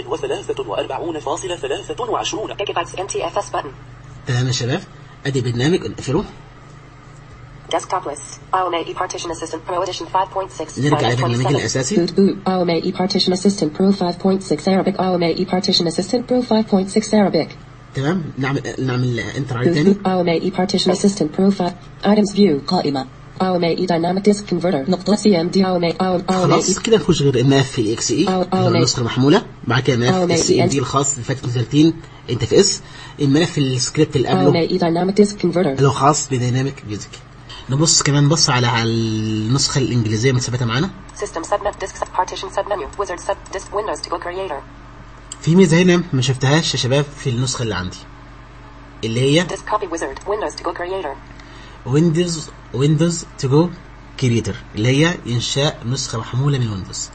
443.23 gigabytes NTFS button. تمام يا شباب ادي برنامج نقفله Desktop list. Aume ePartition Assistant Pro Edition 5.6. نرجع 5 of للبرنامج 27. الاساسي Boot boot. Aume ePartition Assistant Pro 5.6 Arabic. Aume ePartition Assistant Pro 5.6 Arabic. تمام نعمل نعمل انتر عليه Boot تاني boot. Aume ePartition Assistant Pro 5. Items view. قائمة Aume e Dynamic Disk Converter. نقطة. CMD. Aume Aume Aume خلاص e كده مفيش غير ملف الاكس اي أو- أو اللي هو ما- النسخه المحموله بعد كده ملف أو ما- السي ام دي الخاص اللي فاتت 30 انت في اس الملف السكريبت اللي قبله Aume e Dynamic Disk Converter. اللي هو خاص بديناميك ميوزك نبص كمان بص على على النسخه الانجليزيه متثبته معانا System subnet. Disk sub partition submenu. Wizard sub. Disk Windows to go creator. في ميزه هنا ما شفتهاش يا شباب في النسخه اللي عندي اللي هي Disk copy wizard. Windows to go creator. ويندوز ويندوز تو جو كريتور اللي هي انشاء نسخه محموله من ويندوز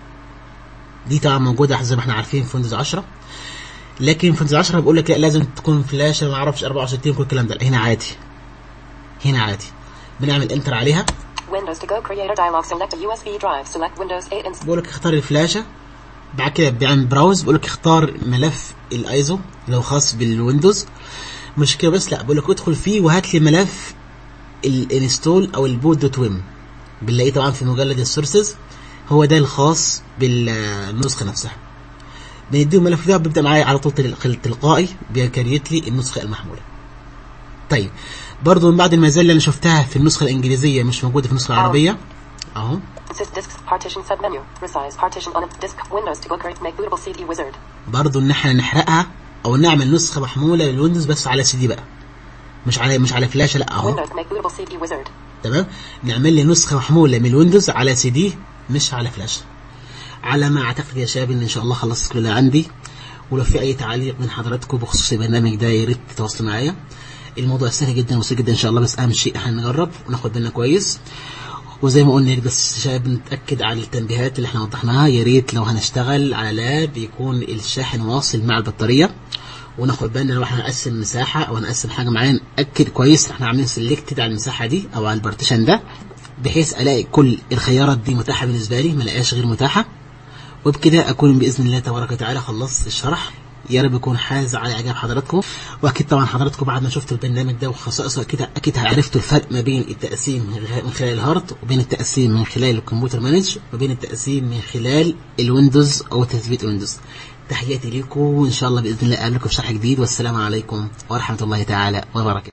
دي طبعا موجوده زي ما احنا عارفين في ويندوز 10 لكن في ويندوز 10 بيقول لك لا لازم تكون فلاشه ما اعرفش 64 كل الكلام ده هنا عادي هنا عادي بنعمل انتر عليها Windows to go creator dialog. Select a USB drive. Select Windows 8 and بيقول لك اختار الفلاشه بعد كده بيعمل براوز بيقول لك اختار ملف الايزو لو خاص بالويندوز مش كده بس لا بيقول لك ادخل فيه وهات لي ملف الانستول او البوت دوت ويم بنلاقيه طبعا في مجلد السورسز هو ده الخاص بالنسخه نفسها بنديه الملف ده بيبدا معايا على طول تل- تلقائي بيكريت لي النسخه المحموله طيب برضو من بعض المزايا اللي انا شفتها في النسخه الانجليزيه مش موجوده في النسخه العربيه اهو Sys disks partition submenu. Resize partition on a disk. Windows to go create. Make bootable CD wizard. برضو ان احنا نحرقها او نعمل نسخه محموله للويندوز بس على سي دي بقى مش على مش على فلاشه لا اهو Windows make bootable CD wizard. تمام نعمل لي نسخه محموله من الويندوز على سي دي مش على فلاشه على ما اعتقد يا شباب ان ان شاء الله خلصت كل اللي عندي ولو في اي تعليق من حضراتكم بخصوص البرنامج ده يا ريت تتواصلوا معايا الموضوع سهل جدا وبسيط جدا ان شاء الله بس اهم شيء احنا نجرب وناخد بالنا كويس وزي ما قلنا بس شباب نتاكد على التنبيهات اللي احنا وضحناها يا ريت لو هنشتغل على لاب يكون الشاحن واصل مع البطاريه وناخد بالنا لو احنا هنقسم مساحه او هنقسم حاجه معينه ناكد كويس احنا عاملين سيلكتد على المساحه دي او على البارتيشن ده بحيث الاقي كل الخيارات دي متاحه بالنسبه لي ما الاقيهاش غير متاحه وبكده اكون باذن الله تبارك وتعالى خلصت الشرح يا رب يكون حاز على اعجاب حضراتكم واكيد طبعا حضراتكم بعد ما شفتوا البرنامج ده وخصائصه اكيد اكيد عرفتوا الفرق ما بين التقسيم من خلال الهارد وبين التقسيم من خلال الكمبيوتر مانج وبين التقسيم من خلال الويندوز او تثبيت ويندوز تحياتي لكم وان شاء الله باذن الله اقابلكم في شرح جديد والسلام عليكم ورحمه الله تعالى وبركاته